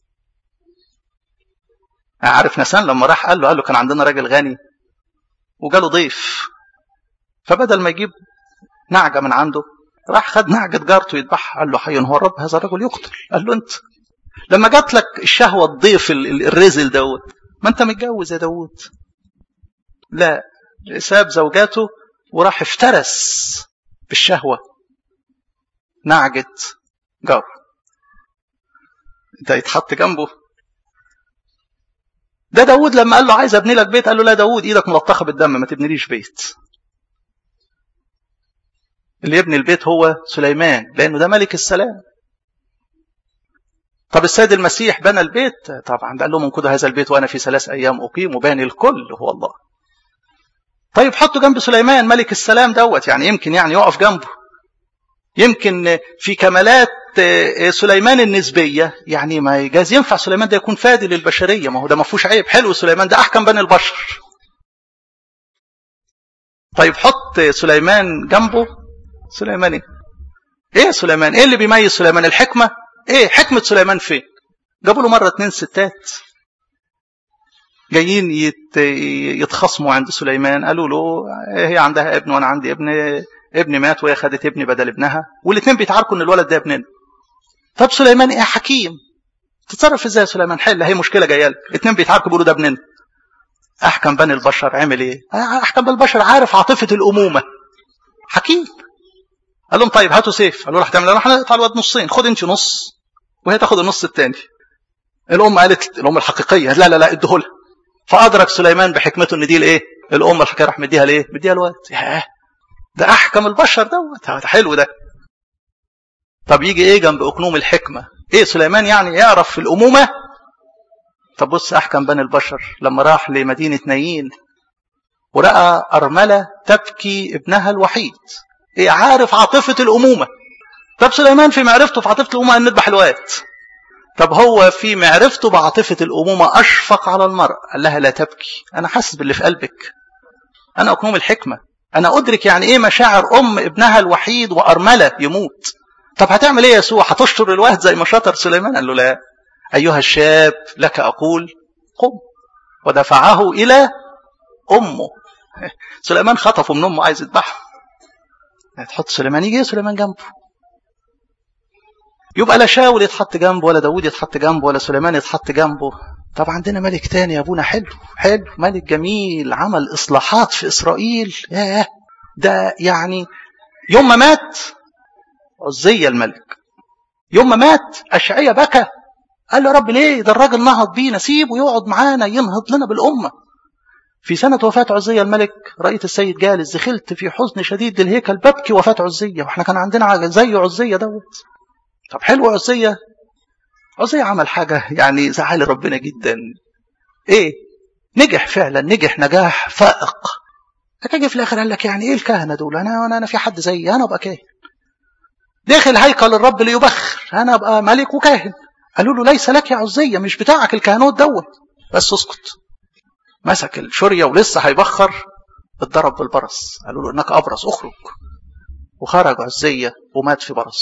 عارف نسان لما راح قال له قال له كان عندنا راجل غني وجاله ضيف فبدل ما يجيب نعجة من عنده راح خد نعجة جارته يذبحها قال له حي هو الرب هذا الرجل يقتل قال له انت لما جات لك الشهوة الضيف الرزل دوت ما انت متجوز يا داوود لا ساب زوجاته وراح افترس بالشهوة نعجة جار ده يتحط جنبه ده داود لما قال له عايز ابني لك بيت قال له لا داود ايدك ملطخه بالدم ما تبنيليش بيت اللي يبني البيت هو سليمان لانه ده ملك السلام طب السيد المسيح بنى البيت طبعا قال لهم انقذوا هذا البيت وانا في ثلاث ايام اقيم وباني الكل هو الله طيب حطوا جنب سليمان ملك السلام دوت يعني يمكن يعني يقف جنبه يمكن في كمالات سليمان النسبية يعني ما يجاز ينفع سليمان ده يكون فادي للبشرية ما هو ده ما فيهوش عيب حلو سليمان ده أحكم بني البشر طيب حط سليمان جنبه سليمان ايه ايه سليمان ايه اللي بيميز سليمان الحكمة ايه حكمة سليمان فين جابوا له مرة اتنين ستات جايين يت... يتخصموا عند سليمان قالوا له هي عندها ابن وانا عندي ابن ابني مات وهي خدت ابني بدل ابنها والاثنين بيتعاركوا ان الولد ده ابننا طب سليمان ايه حكيم تتصرف ازاي يا سليمان حل هي مشكله جايه لك الاثنين بيتعاركوا بيقولوا ده ابننا احكم بني البشر عمل ايه احكم بني البشر عارف عاطفه الامومه حكيم قال لهم طيب هاتوا سيف قالوا له هتعمل ايه هنقطع الواد نصين خد انت نص وهي تاخد النص الثاني الام قالت الام الحقيقيه لا لا لا اديهولها فادرك سليمان بحكمته ان دي الايه الام الحقيقيه راح مديها لايه مديها الواد ياه ده احكم البشر دوت ده حلو ده طب يجي ايه جنب اقنوم الحكمه ايه سليمان يعني يعرف في الامومه طب بص احكم بني البشر لما راح لمدينه نايين وراى ارمله تبكي ابنها الوحيد ايه عارف عاطفه الامومه طب سليمان في معرفته في عاطفه الامومه ان نذبح الواد طب هو في معرفته بعاطفه الامومه اشفق على المرأة قال لها لا تبكي انا حاسس باللي في قلبك انا اقنوم الحكمه انا ادرك يعني ايه مشاعر ام ابنها الوحيد وارمله يموت طب هتعمل ايه يا يسوع هتشطر الواد زي ما شطر سليمان قال له لا ايها الشاب لك اقول قم ودفعه الى امه سليمان خطفه من امه عايز يذبحه تحط سليمان يجي سليمان جنبه يبقى لا شاول يتحط جنبه ولا داود يتحط جنبه ولا سليمان يتحط جنبه طب عندنا ملك تاني يا ابونا حلو حلو ملك جميل عمل اصلاحات في اسرائيل ياه ده يعني يوم ما مات عزية الملك يوم ما مات أشعية بكى قال له يا رب ليه ده الراجل نهض بينا سيبه يقعد معانا ينهض لنا بالأمة في سنة وفاة عزية الملك رأيت السيد جالس دخلت في حزن شديد للهيكل ببكي وفاة عزية واحنا كان عندنا زي عزية دوت طب حلو عزية عزية عمل حاجة يعني زعل ربنا جدا ايه نجح فعلا نجح نجاح فائق هتجي في الاخر قال لك يعني ايه الكهنه دول انا انا انا في حد زيي انا ابقى كاهن داخل هيكل الرب ليبخر انا ابقى ملك وكاهن قالوا له ليس لك يا عزيه مش بتاعك الكهنوت دوت بس اسكت مسك الشريه ولسه هيبخر اتضرب بالبرص قالوا له انك ابرص اخرج وخرج عزيه ومات في برص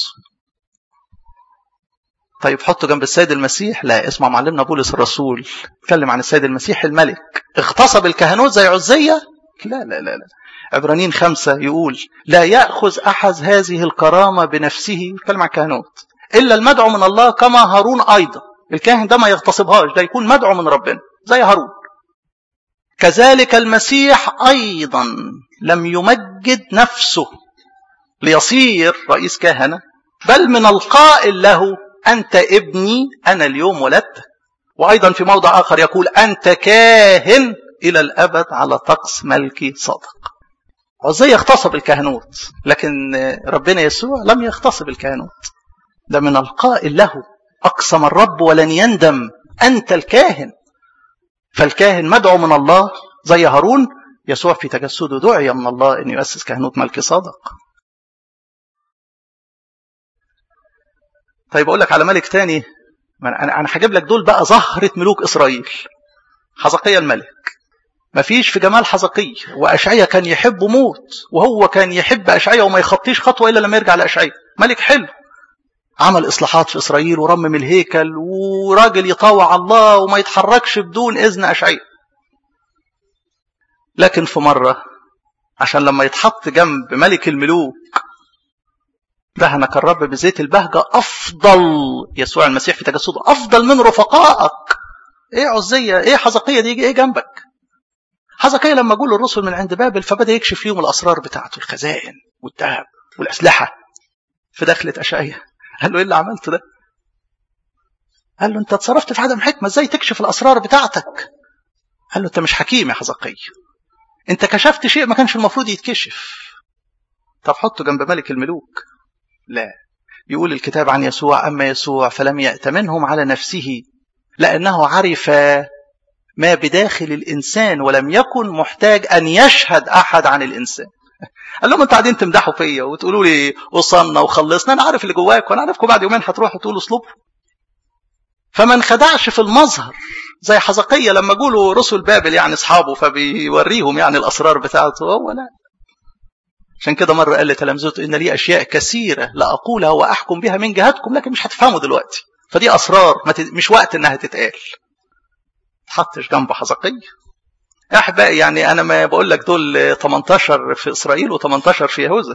طيب حطه جنب السيد المسيح لا اسمع معلمنا بولس الرسول اتكلم عن السيد المسيح الملك اغتصب الكهنوت زي عزيه لا لا لا لا عبرانيين خمسة يقول لا يأخذ أحد هذه الكرامة بنفسه يتكلم عن الكهنوت إلا المدعو من الله كما هارون أيضا الكاهن ده ما يغتصبهاش ده يكون مدعو من ربنا زي هارون كذلك المسيح أيضا لم يمجد نفسه ليصير رئيس كهنة بل من القائل له أنت ابني أنا اليوم ولدتك وأيضا في موضع آخر يقول أنت كاهن إلى الأبد على طقس ملكي صادق عزية اغتصب الكهنوت لكن ربنا يسوع لم يغتصب الكهنوت ده من القائل له أقسم الرب ولن يندم أنت الكاهن فالكاهن مدعو من الله زي هارون يسوع في تجسده دعي من الله أن يؤسس كهنوت ملك صادق طيب أقول لك على ملك تاني أنا أنا هجيب لك دول بقى زهرة ملوك إسرائيل حزقية الملك مفيش في جمال حزقية وأشعية كان يحبه موت وهو كان يحب أشعية وما يخطيش خطوة إلا لما يرجع لأشعية ملك حلو عمل إصلاحات في إسرائيل ورمم الهيكل وراجل يطاوع الله وما يتحركش بدون إذن أشعية لكن في مرة عشان لما يتحط جنب ملك الملوك دهنك الرب بزيت البهجة أفضل يسوع المسيح في تجسده أفضل من رفقائك إيه عزية إيه حزقية دي إيه جنبك حزقية لما جول الرسل من عند بابل فبدأ يكشف لهم الأسرار بتاعته الخزائن والذهب والأسلحة في دخلة أشعية قال له إيه اللي عملته ده قال له أنت اتصرفت في عدم حكمة إزاي تكشف الأسرار بتاعتك قال له أنت مش حكيم يا حزقية أنت كشفت شيء ما كانش المفروض يتكشف طب حطه جنب ملك الملوك لا يقول الكتاب عن يسوع أما يسوع فلم يأتمنهم على نفسه لأنه عرف ما بداخل الإنسان ولم يكن محتاج أن يشهد أحد عن الإنسان قال لهم انتوا قاعدين تمدحوا فيا وتقولوا لي وصلنا وخلصنا انا عارف اللي جواك وانا عارفكم بعد يومين هتروحوا تقولوا اصلبوا فما انخدعش في المظهر زي حزقية لما جولوا رسل بابل يعني اصحابه فبيوريهم يعني الاسرار بتاعته هو لا عشان كده مرة قال لتلامذته إن لي أشياء كثيرة لا أقولها وأحكم بها من جهتكم لكن مش هتفهموا دلوقتي فدي أسرار مش وقت إنها تتقال تحطش جنب حزقية أحبائي يعني أنا ما بقول لك دول 18 في إسرائيل و18 في يهوذا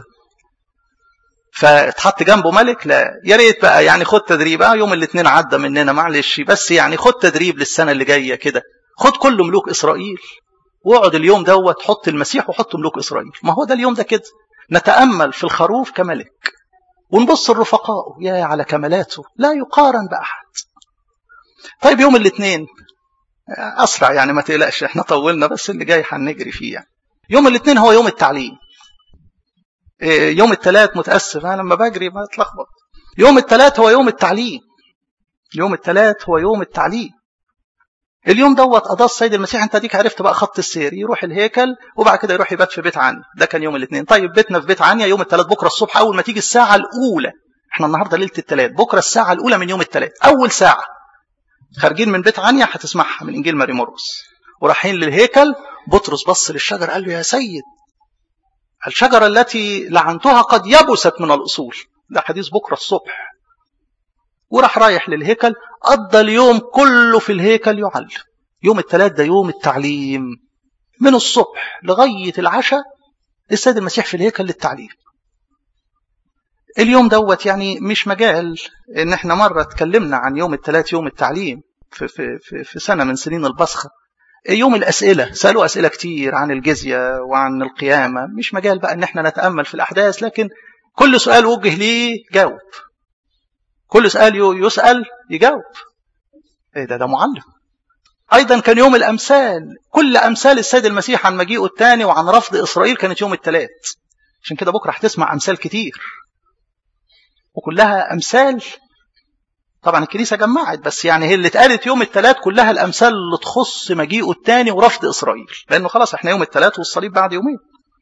فاتحط جنبه ملك لا يا ريت بقى يعني خد تدريب اه يوم الاثنين عدى مننا معلش بس يعني خد تدريب للسنه اللي جايه كده خد كل ملوك اسرائيل واقعد اليوم دوت حط المسيح وحط ملوك اسرائيل ما هو ده اليوم ده كده نتامل في الخروف كملك ونبص لرفقائه يا على كمالاته لا يقارن باحد طيب يوم الاثنين اسرع يعني ما تقلقش احنا طولنا بس اللي جاي هنجري فيه يعني يوم الاثنين هو يوم التعليم يوم الثلاث متاسف انا لما بجري بتلخبط يوم الثلاث هو يوم التعليم يوم الثلاث هو يوم التعليم اليوم دوت قضاه السيد المسيح انت ديك عرفت بقى خط السير يروح الهيكل وبعد كده يروح يبات في بيت عني ده كان يوم الاثنين طيب بيتنا في بيت عنيا يوم الثلاث بكره الصبح اول ما تيجي الساعه الاولى احنا النهارده ليله الثلاث بكره الساعه الاولى من يوم الثلاث اول ساعه خارجين من بيت عنيا هتسمعها من انجيل ماري مرقس ورايحين للهيكل بطرس بص للشجر قال له يا سيد الشجره التي لعنتها قد يبست من الاصول ده حديث بكره الصبح وراح رايح للهيكل قضى اليوم كله في الهيكل يعلم يوم الثلاث ده يوم التعليم من الصبح لغايه العشاء السيد المسيح في الهيكل للتعليم اليوم دوت يعني مش مجال ان احنا مره اتكلمنا عن يوم الثلاث يوم التعليم في, في, في, في سنه من سنين البصخه يوم الاسئله سالوا اسئله كتير عن الجزيه وعن القيامه مش مجال بقى ان احنا نتامل في الاحداث لكن كل سؤال وجه ليه جاوب كل سؤال يسال يجاوب ايه ده ده معلم ايضا كان يوم الامثال كل امثال السيد المسيح عن مجيئه الثاني وعن رفض اسرائيل كانت يوم الثلاث عشان كده بكره هتسمع امثال كتير وكلها امثال طبعا الكنيسة جمعت بس يعني هي اللي اتقالت يوم الثلاث كلها الأمثال اللي تخص مجيئه الثاني ورفض إسرائيل لأنه خلاص احنا يوم الثلاث والصليب بعد يومين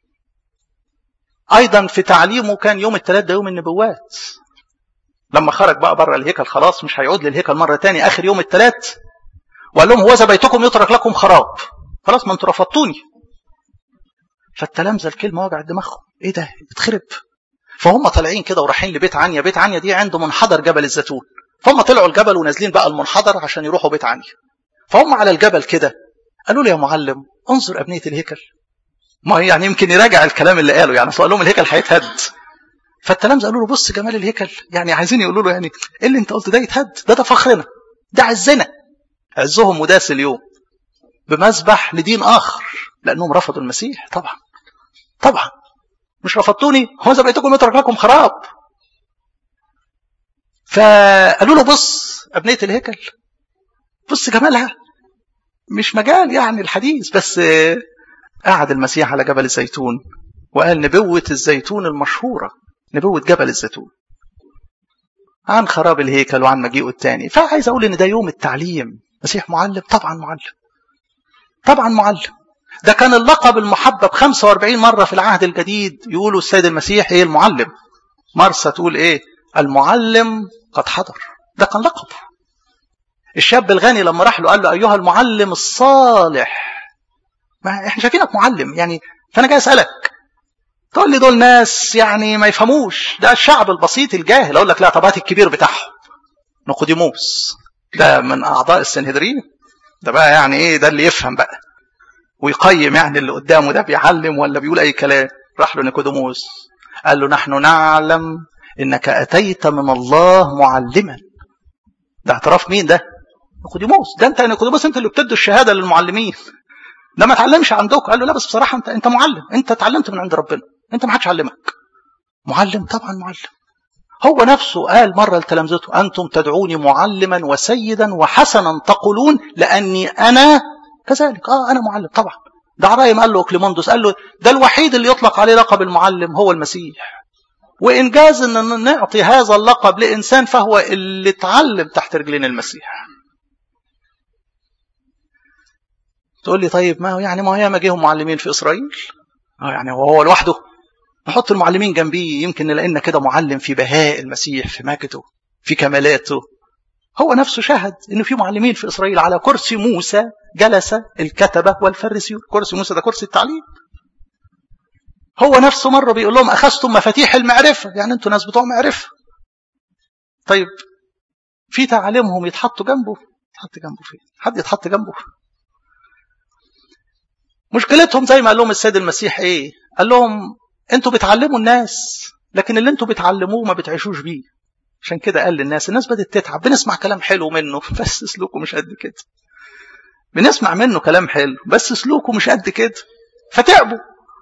أيضا في تعليمه كان يوم الثلاث ده يوم النبوات لما خرج بقى بره الهيكل خلاص مش هيعود للهيكل مرة تاني آخر يوم الثلاث وقال لهم هو بيتكم يترك لكم خراب خلاص ما انتوا رفضتوني فالتلامذة الكلمة وجعت دماغهم ايه ده بتخرب فهم طالعين كده ورايحين لبيت عنيا بيت عنيا دي عنده منحدر جبل الزيتون فهم طلعوا الجبل ونازلين بقى المنحدر عشان يروحوا بيت عنيا فهم على الجبل كده قالوا له يا معلم انظر أبنية الهيكل ما هي يعني يمكن يراجع الكلام اللي قاله يعني قال لهم الهيكل هيتهد فالتلامذة قالوا له بص جمال الهيكل يعني عايزين يقولوا له يعني ايه اللي انت قلت ده يتهد ده ده فخرنا ده عزنا عزهم وداس اليوم بمذبح لدين آخر لأنهم رفضوا المسيح طبعا طبعا مش رفضتوني هو إذا بقيتكم يترك لكم خراب فقالوا له بص أبنية الهيكل بص جمالها مش مجال يعني الحديث بس قعد المسيح على جبل الزيتون وقال نبوة الزيتون المشهورة نبوة جبل الزيتون عن خراب الهيكل وعن مجيئه الثاني فعايز أقول إن ده يوم التعليم مسيح معلم طبعا معلم طبعا معلم ده كان اللقب المحبب 45 مرة في العهد الجديد يقولوا السيد المسيح ايه المعلم مرسى تقول ايه المعلم قد حضر ده كان لقبه الشاب الغني لما راح له قال له ايها المعلم الصالح ما احنا شايفينك معلم يعني فانا جاي اسالك تقول لي دول ناس يعني ما يفهموش ده الشعب البسيط الجاهل اقول لك لا طب هات الكبير بتاعهم نقوديموس ده من اعضاء السنهدرين ده بقى يعني ايه ده اللي يفهم بقى ويقيم يعني اللي قدامه ده بيعلم ولا بيقول اي كلام راح له نيكوديموس قال له نحن نعلم انك اتيت من الله معلما ده اعتراف مين ده نيكوديموس ده انت يا نيكوديموس انت اللي بتدوا الشهاده للمعلمين ده ما اتعلمش عندك قال له لا بس بصراحه انت انت معلم انت اتعلمت من عند ربنا انت ما حدش علمك معلم طبعا معلم هو نفسه قال مرة لتلامذته أنتم تدعوني معلما وسيدا وحسنا تقولون لأني أنا كذلك آه أنا معلم طبعا ده عرايم قال له كليموندوس قال له ده الوحيد اللي يطلق عليه لقب المعلم هو المسيح وإن جاز أن نعطي هذا اللقب لإنسان فهو اللي اتعلم تحت رجلين المسيح تقول لي طيب ما هو يعني ما هو ياما جيهم معلمين في إسرائيل اه يعني هو لوحده نحط المعلمين جنبيه يمكن نلاقينا كده معلم في بهاء المسيح في مجده في كمالاته هو نفسه شهد انه في معلمين في اسرائيل على كرسي موسى جلس الكتبه والفريسيون كرسي موسى ده كرسي التعليم هو نفسه مره بيقول لهم اخذتم مفاتيح المعرفه يعني انتوا ناس بتوع معرفه طيب في تعاليمهم يتحطوا جنبه يتحط جنبه فين حد يتحط جنبه مشكلتهم زي ما قال لهم السيد المسيح ايه قال لهم انتوا بتعلموا الناس لكن اللي انتوا بتعلموه ما بتعيشوش بيه عشان كده قال للناس الناس بدأت تتعب بنسمع كلام حلو منه بس سلوكه مش قد كده بنسمع منه كلام حلو بس سلوكه مش قد كده فتعبوا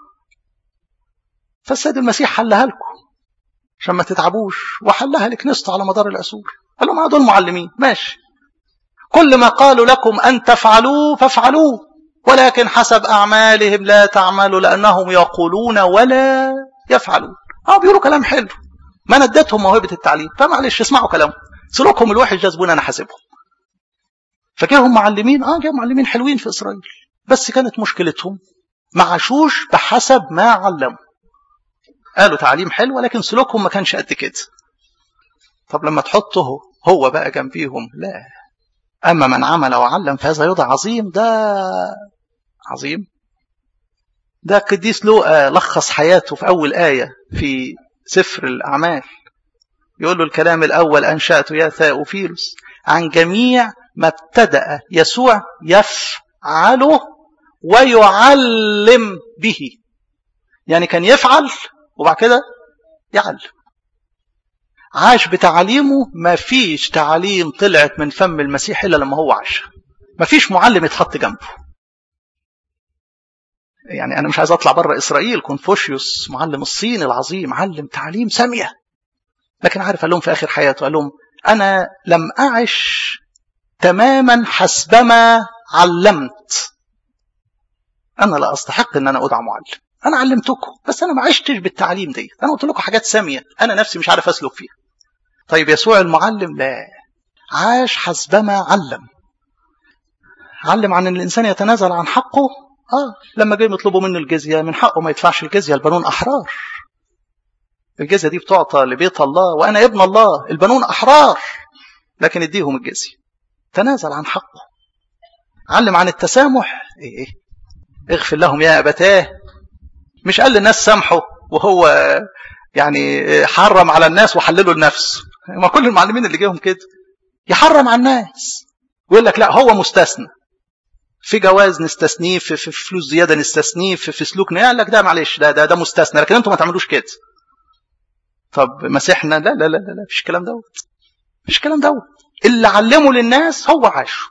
فالسيد المسيح حلها لكم عشان ما تتعبوش وحلها لكنيسته على مدار العصور قال لهم دول معلمين ماشي كل ما قالوا لكم أن تفعلوه فافعلوه ولكن حسب أعمالهم لا تعملوا لأنهم يقولون ولا يفعلون اه بيقولوا كلام حلو ما ندتهم موهبة التعليم فمعلش اسمعوا كلامهم سلوكهم الوحش جذبون أنا حاسبهم فجاهم معلمين اه جاهم معلمين حلوين في إسرائيل بس كانت مشكلتهم ما عاشوش بحسب ما علموا قالوا تعليم حلو ولكن سلوكهم ما كانش قد كده طب لما تحطه هو بقى جنبيهم لا أما من عمل وعلم فهذا يوضع عظيم ده عظيم ده قديس لوقا لخص حياته في أول آية في سفر الأعمال يقول له الكلام الأول أنشأت يا ثاؤفيلوس عن جميع ما ابتدأ يسوع يفعله ويعلم به يعني كان يفعل وبعد كده يعلم عاش بتعليمه ما فيش تعليم طلعت من فم المسيح إلا لما هو عاش ما فيش معلم يتحط جنبه يعني أنا مش عايز أطلع بره إسرائيل كونفوشيوس معلم الصين العظيم علم تعليم سامية لكن عارف قال لهم في آخر حياته قال لهم أنا لم أعش تماما حسبما علمت أنا لا أستحق أن أنا أدعى معلم أنا علمتكم بس أنا ما عشتش بالتعليم دي أنا قلت لكم حاجات سامية أنا نفسي مش عارف أسلك فيها طيب يسوع المعلم لا عاش حسبما علم علم عن ان الانسان يتنازل عن حقه اه لما جاي يطلبوا منه الجزيه من حقه ما يدفعش الجزيه البنون احرار الجزيه دي بتعطى لبيت الله وانا ابن الله البنون احرار لكن اديهم الجزيه تنازل عن حقه علم عن التسامح ايه ايه اغفر لهم يا ابتاه مش قال للناس سامحوا وهو يعني حرم على الناس وحللوا لنفسه ما كل المعلمين اللي جيهم كده يحرم على الناس ويقول لك لا هو مستثنى في جواز نستثنيه في, في فلوس زياده نستثنيه في, في سلوكنا قال لك ده معلش ده ده ده مستثنى لكن انتوا ما تعملوش كده طب مسيحنا لا لا لا لا, لا مفيش الكلام دوت مفيش الكلام دوت اللي علمه للناس هو عاشه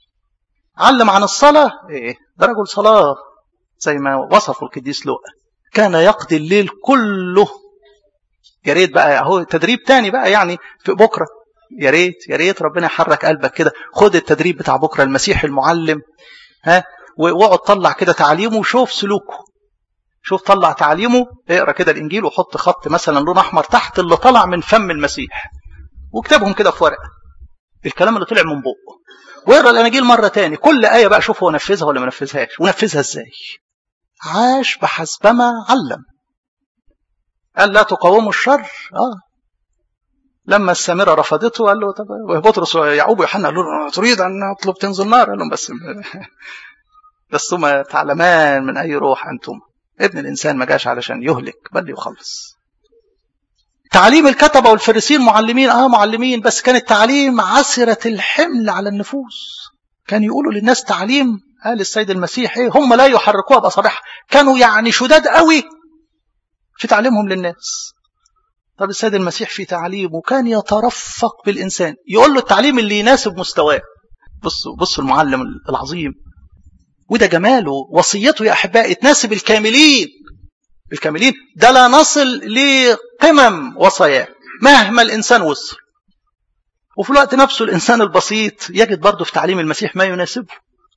علم عن الصلاه ايه ده رجل صلاه زي ما وصفه القديس لوقا كان يقضي الليل كله يا ريت بقى اهو تدريب تاني بقى يعني في بكره يا ريت يا ريت ربنا يحرك قلبك كده خد التدريب بتاع بكره المسيح المعلم ها واقعد طلع كده تعليمه وشوف سلوكه شوف طلع تعليمه اقرا كده الانجيل وحط خط مثلا لون احمر تحت اللي طلع من فم المسيح واكتبهم كده في ورقه الكلام اللي طلع من بقه واقرا الاناجيل مره تاني كل ايه بقى شوف هو نفذها ولا ما نفذهاش ونفذها ازاي عاش بحسبما علم قال لا تقاوموا الشر اه لما السامرة رفضته قال له طب بطرس ويعقوب ويوحنا قالوا له تريد ان اطلب تنزل نار قال لهم بس لستما تعلمان من اي روح انتم ابن الانسان ما جاش علشان يهلك بل يخلص تعليم الكتبة والفريسين معلمين اه معلمين بس كان التعليم عسرة الحمل على النفوس كان يقولوا للناس تعليم قال السيد المسيح ايه هم لا يحركوها باصابعها كانوا يعني شداد قوي في تعليمهم للناس طب السيد المسيح في تعليمه كان يترفق بالإنسان يقول له التعليم اللي يناسب مستواه بصوا بصوا المعلم العظيم وده جماله وصيته يا أحبائي تناسب الكاملين الكاملين ده لا نصل لقمم وصاياه مهما الإنسان وصل وفي الوقت نفسه الإنسان البسيط يجد برضه في تعليم المسيح ما يناسبه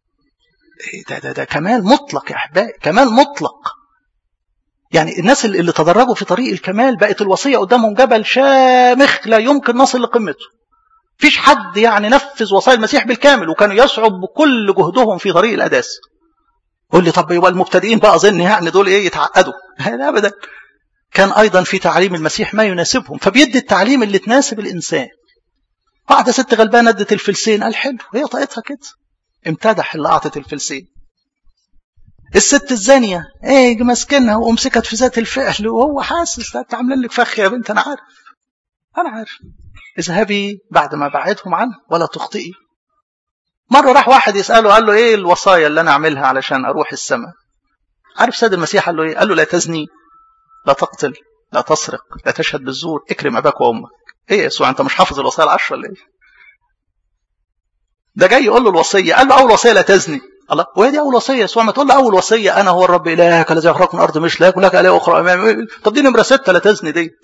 ده, ده, ده كمال مطلق يا أحبائي كمال مطلق يعني الناس اللي تدرجوا في طريق الكمال بقت الوصية قدامهم جبل شامخ لا يمكن نصل لقمته فيش حد يعني نفذ وصايا المسيح بالكامل وكانوا يصعب بكل جهدهم في طريق الأداس قول لي طب يبقى المبتدئين بقى أظن يعني دول إيه يتعقدوا لا أبدا كان أيضا في تعليم المسيح ما يناسبهم فبيدي التعليم اللي تناسب الإنسان واحدة ست غلبانة ادت الفلسين قال حلو هي طاقتها كده امتدح اللي أعطت الفلسين الست الزانية ايه ماسكنها وامسكت في ذات الفعل وهو حاسس انت عاملين لك فخ يا بنت انا عارف انا عارف اذهبي بعد ما بعدهم عنه ولا تخطئي مرة راح واحد يسأله قال له ايه الوصايا اللي انا اعملها علشان اروح السماء عارف سيد المسيح قال له ايه قال له لا تزني لا تقتل لا تسرق لا تشهد بالزور اكرم اباك وامك ايه يا يسوع انت مش حافظ الوصايا العشرة ولا ايه ده جاي يقول له الوصية قال له اول وصية لا تزني الله وهي دي اول وصيه يسوع ما تقول له اول وصيه انا هو الرب الهك الذي اخرجك من الارض مش لك ولك اله اخرى امامي طب دي نمره سته لا تزني ديت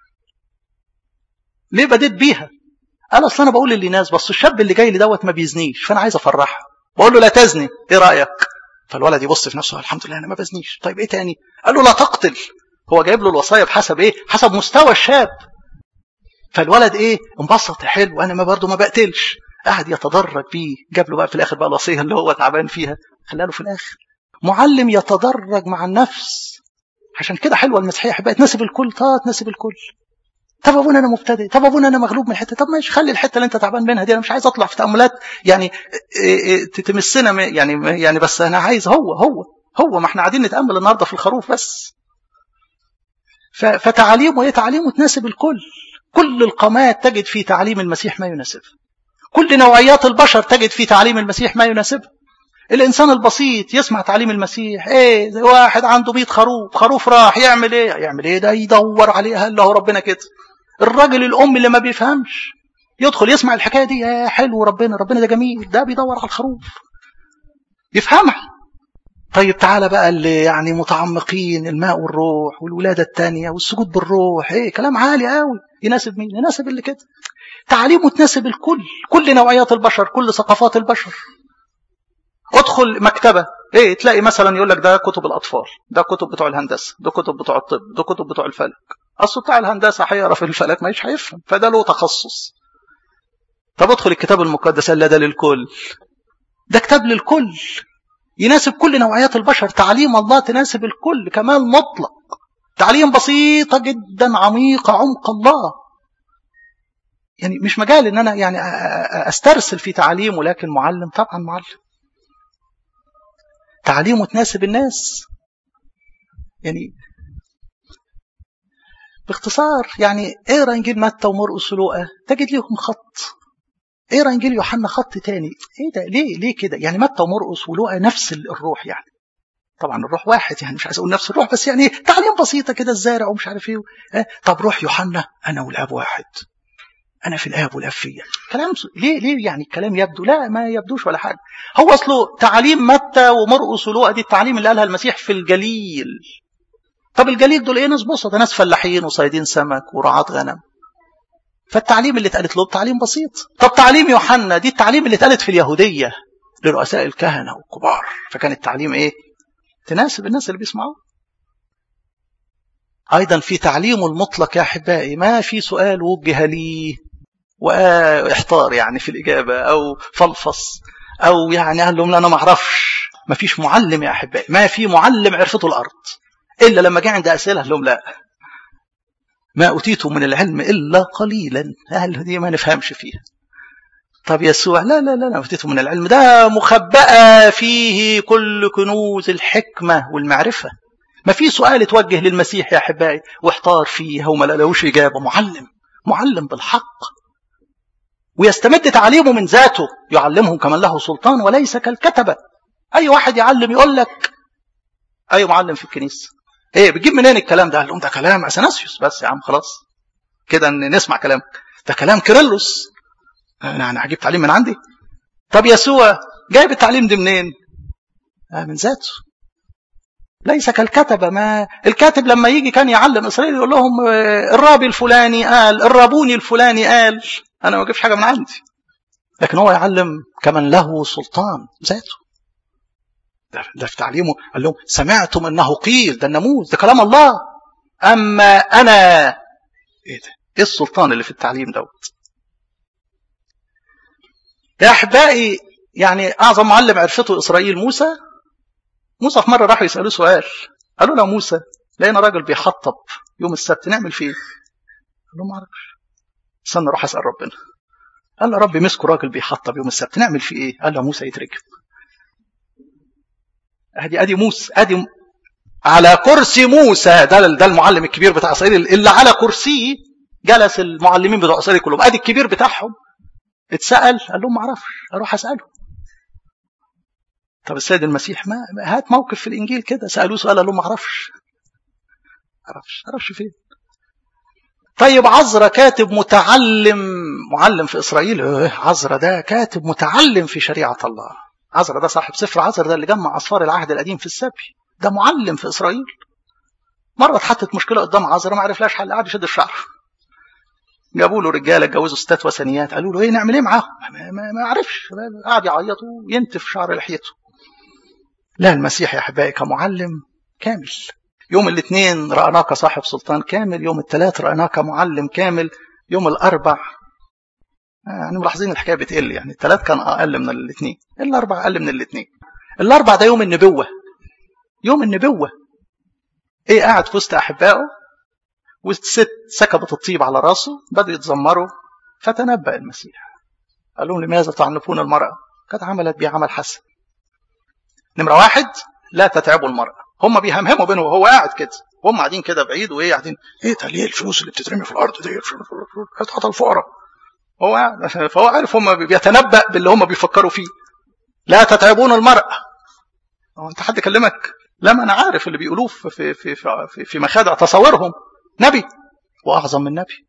ليه بديت بيها قال اصل انا بقول للناس بس الشاب اللي جاي لي دوت ما بيزنيش فانا عايز افرحه بقول له لا تزني ايه رايك فالولد يبص في نفسه الحمد لله انا ما بزنيش طيب ايه تاني قال له لا تقتل هو جايب له الوصايا بحسب ايه حسب مستوى الشاب فالولد ايه انبسط حلو انا ما برضه ما بقتلش قعد يتدرج بيه جاب له بقى في الاخر بقى الوصيه اللي هو تعبان فيها خلاها له في الاخر معلم يتدرج مع النفس عشان كده حلوه المسيحيه بقت تناسب الكل طه تناسب الكل طب ابونا انا مبتدئ طب ابونا انا مغلوب من الحته طب ماشي خلي الحته اللي انت تعبان منها دي انا مش عايز اطلع في تاملات يعني تمسنا يعني يعني بس انا عايز هو هو هو ما احنا قاعدين نتامل النهارده في الخروف بس فتعاليمه ايه تعاليمه تناسب الكل كل القامات تجد في تعليم المسيح ما يناسبها كل نوعيات البشر تجد في تعليم المسيح ما يناسبها الإنسان البسيط يسمع تعليم المسيح إيه زي واحد عنده 100 خروف خروف راح يعمل إيه يعمل إيه ده يدور عليها اللي هو ربنا كده الراجل الأم اللي ما بيفهمش يدخل يسمع الحكاية دي يا حلو ربنا ربنا ده جميل ده بيدور على الخروف يفهمها طيب تعالى بقى اللي يعني متعمقين الماء والروح والولادة الثانية والسجود بالروح ايه كلام عالي قوي يناسب مين يناسب اللي كده تعليمه تناسب الكل كل نوعيات البشر كل ثقافات البشر ادخل مكتبة ايه تلاقي مثلا يقول لك ده كتب الاطفال ده كتب بتوع الهندسة ده كتب بتوع الطب ده كتب بتوع الفلك اصل بتاع الهندسة هيقرا في الفلك مش هيفهم فده له تخصص طب ادخل الكتاب المقدس قال لا ده للكل ده كتاب للكل يناسب كل نوعيات البشر تعليم الله تناسب الكل كمال مطلق تعليم بسيطة جدا عميقة عمق الله يعني مش مجال ان انا يعني استرسل في تعليمه لكن معلم طبعا معلم تعليمه تناسب الناس يعني باختصار يعني اقرا انجيل متى ومرقس ولوقا تجد ليهم خط اقرا انجيل يوحنا خط تاني ايه ده ليه ليه كده يعني متى ومرقس ولوقا نفس الروح يعني طبعا الروح واحد يعني مش عايز اقول نفس الروح بس يعني تعليم بسيطه كده الزارع ومش عارف ايه اه طب روح يوحنا انا والاب واحد انا في الاب والاب فيا كلام ليه ليه يعني الكلام يبدو لا ما يبدوش ولا حاجه هو اصله تعاليم متى ومرقس ولوقا دي التعليم اللي قالها المسيح في الجليل طب الجليل دول ايه ناس بسطة ناس فلاحين وصيادين سمك ورعاة غنم فالتعليم اللي اتقالت له تعليم بسيط طب تعليم يوحنا دي التعليم اللي اتقالت في اليهودية لرؤساء الكهنة والكبار فكان التعليم ايه تناسب الناس اللي بيسمعوه أيضا في تعليمه المطلق يا أحبائي ما في سؤال وجه لي واحتار يعني في الإجابة أو فلفص أو يعني قال لهم لا أنا ما أعرفش ما فيش معلم يا أحبائي ما في معلم عرفته الأرض إلا لما جه عند أسئلة لهم لا ما أوتيتم من العلم إلا قليلا أهل دي ما نفهمش فيها طب يسوع لا لا لا لا أوتيتم من العلم ده مخبأة فيه كل كنوز الحكمة والمعرفة ما في سؤال اتوجه للمسيح يا أحبائي واحتار فيها وما لقوش إجابة معلم معلم بالحق ويستمد تعليمه من ذاته يعلمهم كمن له سلطان وليس كالكتبة أي واحد يعلم يقول لك أي معلم في الكنيسة ايه بتجيب منين الكلام ده قال لهم ده كلام اثناسيوس بس يا عم خلاص كده نسمع كلامك ده كلام كيرلس انا انا هجيب تعليم من عندي طب يسوع جايب التعليم ده منين آه من ذاته ليس كالكتبة ما الكاتب لما يجي كان يعلم إسرائيل يقول لهم الرابي الفلاني قال الرابوني الفلاني قال أنا ما أجيبش حاجة من عندي لكن هو يعلم كمن له سلطان ذاته ده, ده في تعليمه قال لهم سمعتم انه قيل ده الناموس ده كلام الله اما انا ايه ده ايه السلطان اللي في التعليم دوت يا احبائي يعني اعظم معلم عرفته اسرائيل موسى موسى في مره راحوا يسالوه سؤال قالوا له موسى لقينا راجل بيحطب يوم السبت نعمل فيه ايه؟ قال له ما اعرفش استنى اروح اسال ربنا قال له رب مسكوا راجل بيحطب يوم السبت نعمل فيه ايه؟ قال له موسى يترجم ادي ادي موسى ادي على كرسي موسى ده ده المعلم الكبير بتاع اسرائيل اللي على كرسيه جلس المعلمين بتوع اسرائيل كلهم ادي الكبير بتاعهم اتسال قال لهم ما اعرفش اروح اساله طب السيد المسيح ما هات موقف في الانجيل كده سالوه سؤال قال لهم ما اعرفش اعرفش اعرفش فين طيب عزرا كاتب متعلم معلم في اسرائيل عزرا ده كاتب متعلم في شريعه الله عزرا ده صاحب سفر عزرا ده اللي جمع أصفار العهد القديم في السبي ده معلم في إسرائيل مرة اتحطت مشكلة قدام عزرا ما عرفلاش حل قعد يشد الشعر جابوا له رجاله اتجوزوا ستات وثنيات قالوا له ايه نعمل ايه معاهم ما, ما, ما عرفش قعد يعيط وينتف شعر لحيته لا المسيح يا احبائي كمعلم كامل يوم الاثنين رأناك صاحب سلطان كامل يوم الثلاث رأناك معلم كامل يوم الأربع يعني ملاحظين الحكايه بتقل يعني الثلاث كان اقل من الاثنين الاربع اقل من الاثنين الاربع ده يوم النبوه يوم النبوه ايه قاعد في وسط احبائه والست سكبت الطيب على راسه بدأوا يتذمروا فتنبأ المسيح قال لهم لماذا تعنفون المرأة قد عملت بي عمل حسن نمرة واحد لا تتعبوا المرأة هم بيهمهموا بينه وهو قاعد كده هم قاعدين كده بعيد وايه قاعدين ايه ده ليه الفلوس اللي بتترمي في الارض دي هتحط الفقراء هو فهو عارف هم بيتنبأ باللي هم بيفكروا فيه لا تتعبون المرأة هو انت حد كلمك لا ما انا عارف اللي بيقولوه في في في في, في مخادع تصورهم نبي واعظم من نبي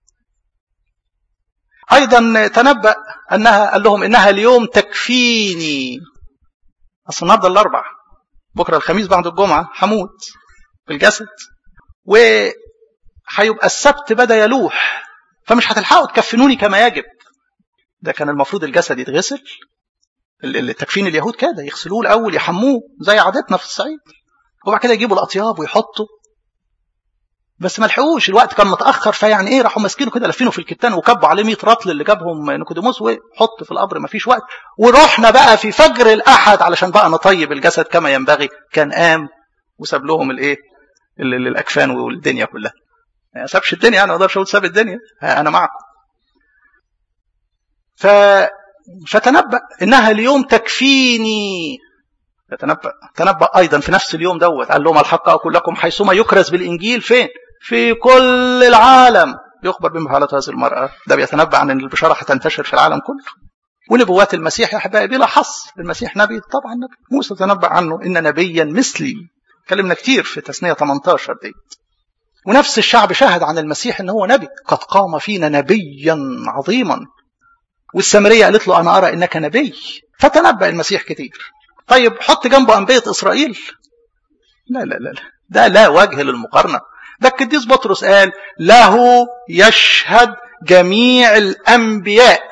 ايضا تنبأ انها قال لهم انها اليوم تكفيني اصل النهارده الاربع بكره الخميس بعد الجمعه هموت بالجسد وهيبقى السبت بدا يلوح فمش هتلحقوا تكفنوني كما يجب ده كان المفروض الجسد يتغسل التكفين اليهود كده يغسلوه الاول يحموه زي عادتنا في الصعيد وبعد كده يجيبوا الاطياب ويحطوا بس ما لحقوش الوقت كان متاخر فيعني ايه راحوا ماسكينه كده لافينه في الكتان وكبوا عليه 100 رطل اللي جابهم نيكوديموس وحط في القبر ما فيش وقت ورحنا بقى في فجر الاحد علشان بقى نطيب الجسد كما ينبغي كان قام وساب لهم الايه الاكفان والدنيا كلها ما سابش الدنيا انا ما اقدرش اقول ساب الدنيا انا معكم ف فتنبأ انها اليوم تكفيني يتنبأ تنبأ ايضا في نفس اليوم دوت قال لهم الحق اقول لكم حيثما يكرز بالانجيل فين في كل العالم يخبر بما فعلت هذه المرأة ده بيتنبأ عن ان البشارة هتنتشر في العالم كله ونبوات المسيح يا احبائي بلا حص المسيح نبي طبعا نبي موسى تنبأ عنه ان نبيا مثلي اتكلمنا كتير في تثنية 18 دي ونفس الشعب شاهد عن المسيح ان هو نبي قد قام فينا نبيا عظيما والسامريه قالت له انا ارى انك نبي فتنبأ المسيح كتير طيب حط جنبه انبياء اسرائيل لا لا لا لا ده لا وجه للمقارنه ده القديس بطرس قال له يشهد جميع الانبياء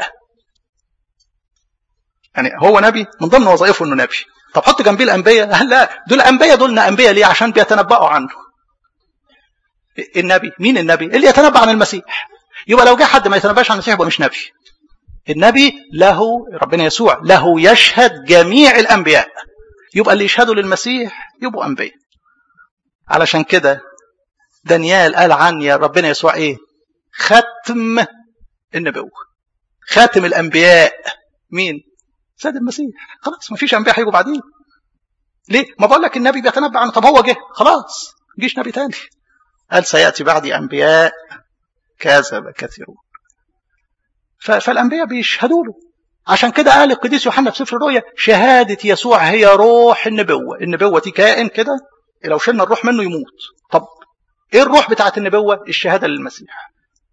يعني هو نبي من ضمن وظائفه انه نبي طب حط جنبيه الانبياء لا دول انبياء دول انبياء ليه عشان بيتنبأوا عنه النبي مين النبي اللي يتنبأ عن المسيح يبقى لو جه حد ما يتنبأش عن المسيح يبقى مش نبي النبي له ربنا يسوع له يشهد جميع الانبياء يبقى اللي يشهدوا للمسيح يبقوا انبياء علشان كده دانيال قال عن يا ربنا يسوع ايه ختم النبوة خاتم الانبياء مين سيد المسيح خلاص ما فيش انبياء هيجوا بعدين ليه ما بقول لك النبي بيتنبأ عنه طب هو جه خلاص جيش نبي تاني قال سياتي بعدي انبياء كذب كثيرون فالانبياء بيشهدوا له عشان كده قال القديس يوحنا في سفر الرؤيا شهاده يسوع هي روح النبوه النبوه دي كائن كده لو شلنا الروح منه يموت طب ايه الروح بتاعت النبوه الشهاده للمسيح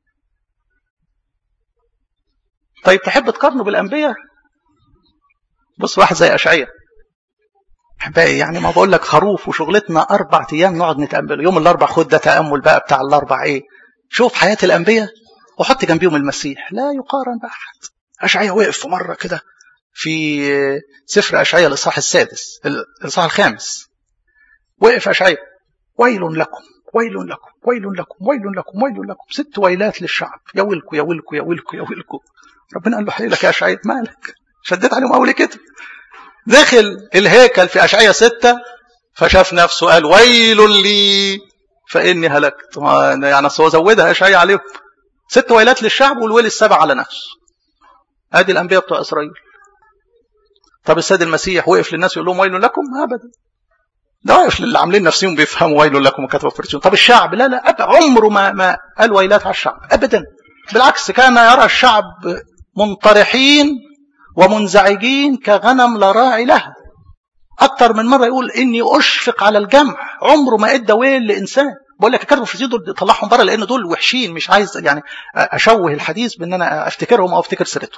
طيب تحب تقارنه بالانبياء بص واحد زي اشعياء احبائي يعني ما بقول لك خروف وشغلتنا اربع ايام نقعد نتامل يوم الاربع خد ده تامل بقى بتاع الاربع ايه شوف حياه الانبياء وحط جنبيهم المسيح لا يقارن بأحد أشعياء وقف في مرة كده في سفر أشعياء الإصحاح السادس الإصحاح الخامس وقف أشعياء ويل لكم ويل لكم ويل لكم ويل لكم ويل لكم ست ويلات للشعب يا ويلكم يا ويلكم يا ويلكم يا ويلكم ربنا قال له حيلك يا أشعياء مالك شديت عليهم أول كده دخل الهيكل في أشعياء ستة فشاف نفسه قال ويل لي فإني هلكت يعني هو زودها أشعياء عليهم ست ويلات للشعب والويل السبع على نفسه ادي الانبياء بتوع اسرائيل طب السيد المسيح وقف للناس يقول لهم ويل لكم ابدا ده واقف للي عاملين نفسهم بيفهموا ويل لكم وكتبوا فرسون طب الشعب لا لا أبدا عمره ما ما قال ويلات على الشعب ابدا بالعكس كان يرى الشعب منطرحين ومنزعجين كغنم لا راعي لها اكتر من مره يقول اني اشفق على الجمع عمره ما ادى ويل لانسان بقول لك الكتب الفريسيين دول طلعهم بره لان دول وحشين مش عايز يعني اشوه الحديث بان انا افتكرهم او افتكر سيرتهم.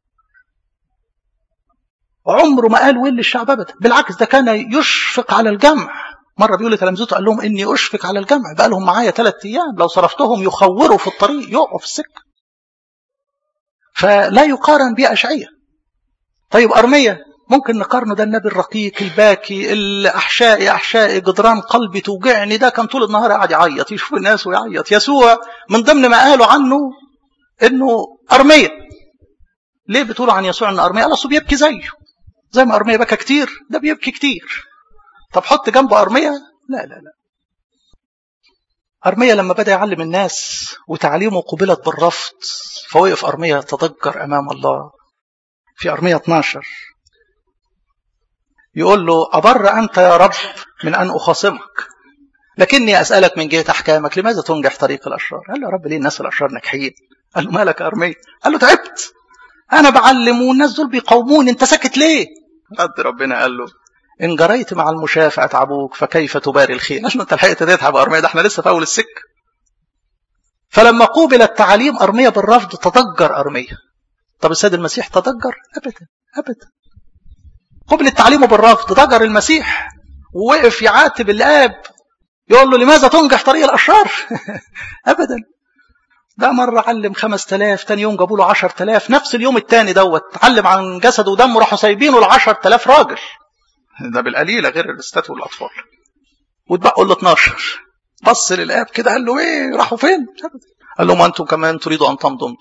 عمره ما قال ويل للشعب ابدا بالعكس ده كان يشفق على الجمع مره بيقول لتلامذته قال لهم اني اشفق على الجمع بقى لهم معايا ثلاث ايام لو صرفتهم يخوروا في الطريق يقعوا في السكه. فلا يقارن بيه اشعياء. طيب ارميه ممكن نقارنه ده النبي الرقيق الباكي الاحشائي احشائي جدران قلبي توجعني ده كان طول النهار قاعد يعيط يشوف الناس ويعيط يسوع من ضمن ما قالوا عنه انه ارميه ليه بتقولوا عن يسوع ان ارميه قال اصله بيبكي زيه زي ما ارميه بكى كتير ده بيبكي كتير طب حط جنبه ارميه لا لا لا أرمية لما بدأ يعلم الناس وتعليمه قبلت بالرفض فوقف أرمية يتضجر أمام الله في أرمية 12 يقول له أبر أنت يا رب من أن أخاصمك لكني أسألك من جهة أحكامك لماذا تنجح طريق الأشرار قال له يا رب ليه الناس الأشرار ناجحين قال له مالك يا أرمية قال له تعبت أنا بعلم والناس دول بيقاوموني أنت ساكت ليه رد ربنا قال له إن جريت مع المشاة فأتعبوك فكيف تباري الخير عشان أنت لحقت تتعب أرمية ده احنا لسه في أول السكة فلما قوبل التعاليم أرمية بالرفض تضجر أرمية طب السيد المسيح تضجر أبدا أبدا قبل التعليم بالرفض ضجر المسيح ووقف يعاتب الآب يقول له لماذا تنجح طريق الأشرار أبدا ده مرة علم خمس تلاف تاني يوم جابوا له عشر تلاف نفس اليوم التاني دوت علم عن جسده ودمه راحوا سايبينه العشر تلاف راجل ده بالقليلة غير الستات والأطفال واتبقوا ال 12 بص للاب كده قال له ايه راحوا فين قال له ما انتم كمان تريدوا ان تمضوا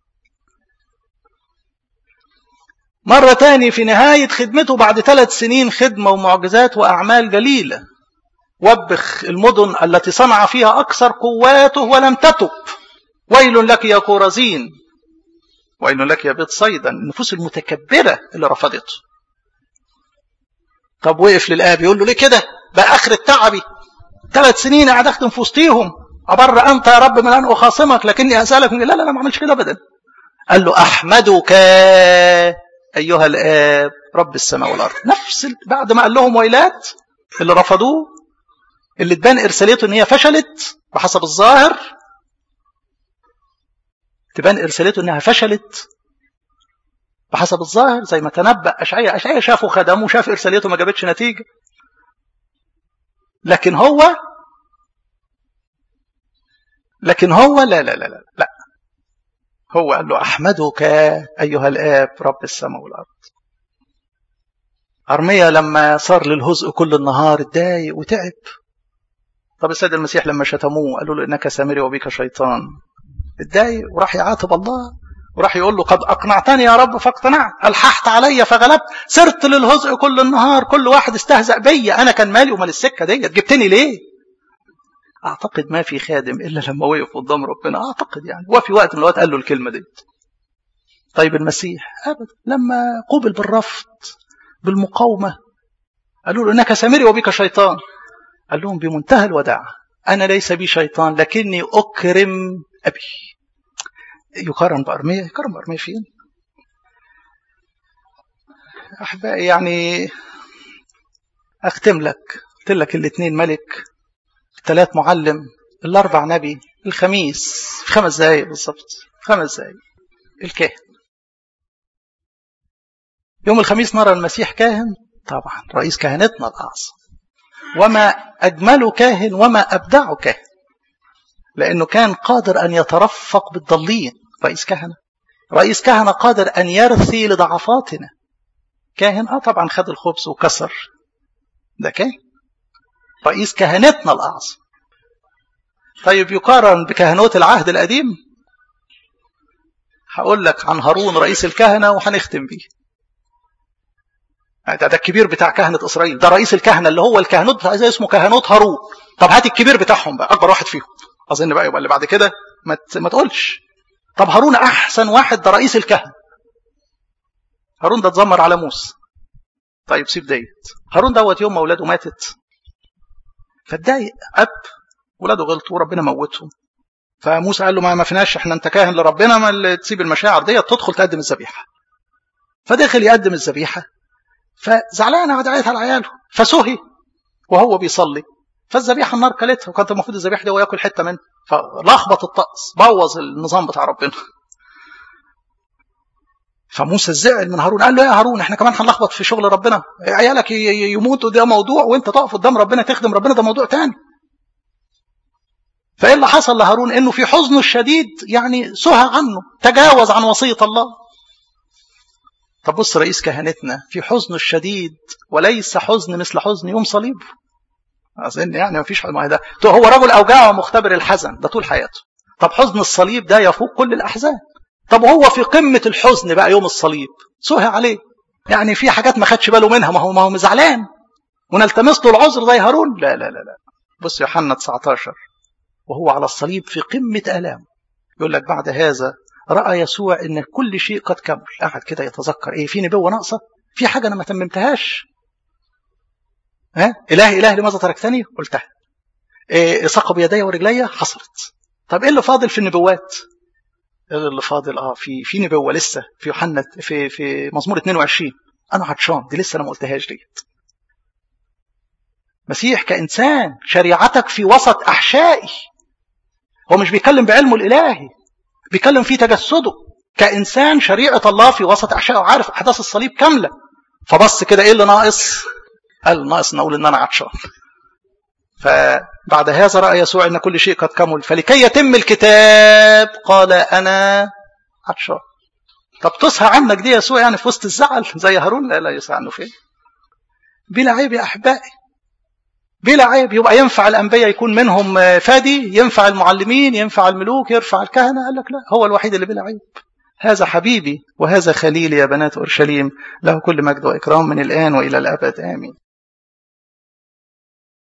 مرة تاني في نهاية خدمته بعد ثلاث سنين خدمة ومعجزات وأعمال جليلة وبخ المدن التي صنع فيها أكثر قواته ولم تتب ويل لك يا كورزين ويل لك يا بيت صيدا النفوس المتكبرة اللي رفضته طب وقف للآب يقول له ليه كده بقى آخر التعبي ثلاث سنين قاعد أخدم في وسطيهم أبر أنت يا رب من أن أخاصمك لكني أسألك من لا لا لا ما عملش كده أبدا قال له أحمدك أيها الآب رب السماء والأرض نفس بعد ما قال لهم ويلات اللي رفضوه اللي تبان إرساليته إن هي فشلت بحسب الظاهر تبان إرساليته إنها فشلت بحسب الظاهر زي ما تنبأ أشعية أشعية شافوا خدمه وشاف إرساليته ما جابتش نتيجة لكن هو لكن هو لا لا لا لا, لا. هو قال له أحمدك أيها الآب رب السماء والأرض أرميا لما صار للهزء كل النهار اتضايق وتعب طب السيد المسيح لما شتموه قالوا له إنك سامري وبك شيطان اتضايق وراح يعاتب الله وراح يقول له قد أقنعتني يا رب فاقتنعت ألححت علي فغلبت صرت للهزء كل النهار كل واحد استهزأ بيا أنا كان مالي ومال السكة ديت جبتني ليه أعتقد ما في خادم إلا لما وقف قدام ربنا أعتقد يعني وفي وقت من الوقت قال له الكلمة دي طيب المسيح أبدا لما قوبل بالرفض بالمقاومة قالوا له إنك سامري وبك شيطان قال لهم بمنتهى الوداع أنا ليس بي شيطان لكني أكرم أبي يقارن بأرمية يقارن بأرمية فين أحبائي يعني أختم لك قلت لك الاثنين ملك الثلاث معلم الأربع نبي الخميس في خمس دقايق بالظبط خمس دقايق الكاهن يوم الخميس نرى المسيح كاهن طبعا رئيس كهنتنا الأعظم وما أجمل كاهن وما أبدع كاهن لأنه كان قادر أن يترفق بالضالين رئيس كهنة رئيس كهنة قادر أن يرثي لضعفاتنا كاهن آه طبعا خد الخبز وكسر ده كاهن رئيس كهنتنا الأعظم طيب يقارن بكهنوت العهد القديم هقول لك عن هارون رئيس الكهنة وهنختم بيه ده, ده الكبير بتاع كهنة إسرائيل ده رئيس الكهنة اللي هو الكهنوت بتاع زي اسمه كهنوت هارون طب هات الكبير بتاعهم بقى أكبر واحد فيهم أظن بقى يبقى اللي بعد كده ما, ما تقولش طب هارون أحسن واحد ده رئيس الكهنة هارون ده اتذمر على موسى طيب سيب ديت هارون دوت يوم ما اولاده ماتت فاتضايق اب ولاده غلطوا وربنا موتهم فموسى قال له ما ما فيناش احنا انت كاهن لربنا ما تسيب المشاعر ديت تدخل تقدم الذبيحه فدخل يقدم الذبيحه فزعلان قعد يعيط على عياله فسهي وهو بيصلي فالذبيحه النار كلتها وكانت المفروض الذبيحه دي هو ياكل حته منها فلخبط الطقس بوظ النظام بتاع ربنا فموسى زعل من هارون قال له يا هارون احنا كمان هنلخبط في شغل ربنا عيالك يموتوا ده موضوع وانت تقف قدام ربنا تخدم ربنا ده موضوع تاني فايه اللي حصل لهارون انه في حزنه الشديد يعني سهى عنه تجاوز عن وصيه الله طب بص رئيس كهنتنا في حزنه الشديد وليس حزن مثل حزن يوم صليبه اظن يعني ما فيش ما ده هو رجل اوجاع ومختبر الحزن ده طول حياته طب حزن الصليب ده يفوق كل الاحزان طب هو في قمة الحزن بقى يوم الصليب سهى عليه يعني في حاجات ما خدش باله منها ما هو ما هو زعلان ونلتمس له العذر زي هارون لا لا لا لا بص يوحنا 19 وهو على الصليب في قمة آلام يقول لك بعد هذا رأى يسوع إن كل شيء قد كمل قعد كده يتذكر إيه في نبوة ناقصة في حاجة أنا ما تممتهاش ها إلهي إلهي لماذا تركتني قلتها إيه ساق بيدي ورجلي حصلت طب إيه اللي فاضل في النبوات اللي فاضل اه في في نبوه لسه في يوحنا في في مزمور 22 انا عطشان دي لسه انا ما قلتهاش ديت مسيح كانسان شريعتك في وسط احشائي هو مش بيتكلم بعلمه الالهي بيتكلم في تجسده كانسان شريعه الله في وسط احشائه عارف احداث الصليب كامله فبص كده ايه اللي ناقص قال ناقص نقول ان انا عطشان فبعد هذا رأى يسوع أن كل شيء قد كمل فلكي يتم الكتاب قال أنا عطشان طب تصحى عنك دي يسوع يعني في وسط الزعل زي هارون لا لا يسعى عنه فين بلا عيب يا أحبائي بلا عيب يبقى ينفع الأنبياء يكون منهم فادي ينفع المعلمين ينفع الملوك ينفع الكهنة قال لك لا هو الوحيد اللي بلا عيب هذا حبيبي وهذا خليلي يا بنات أورشليم له كل مجد وإكرام من الآن وإلى الأبد آمين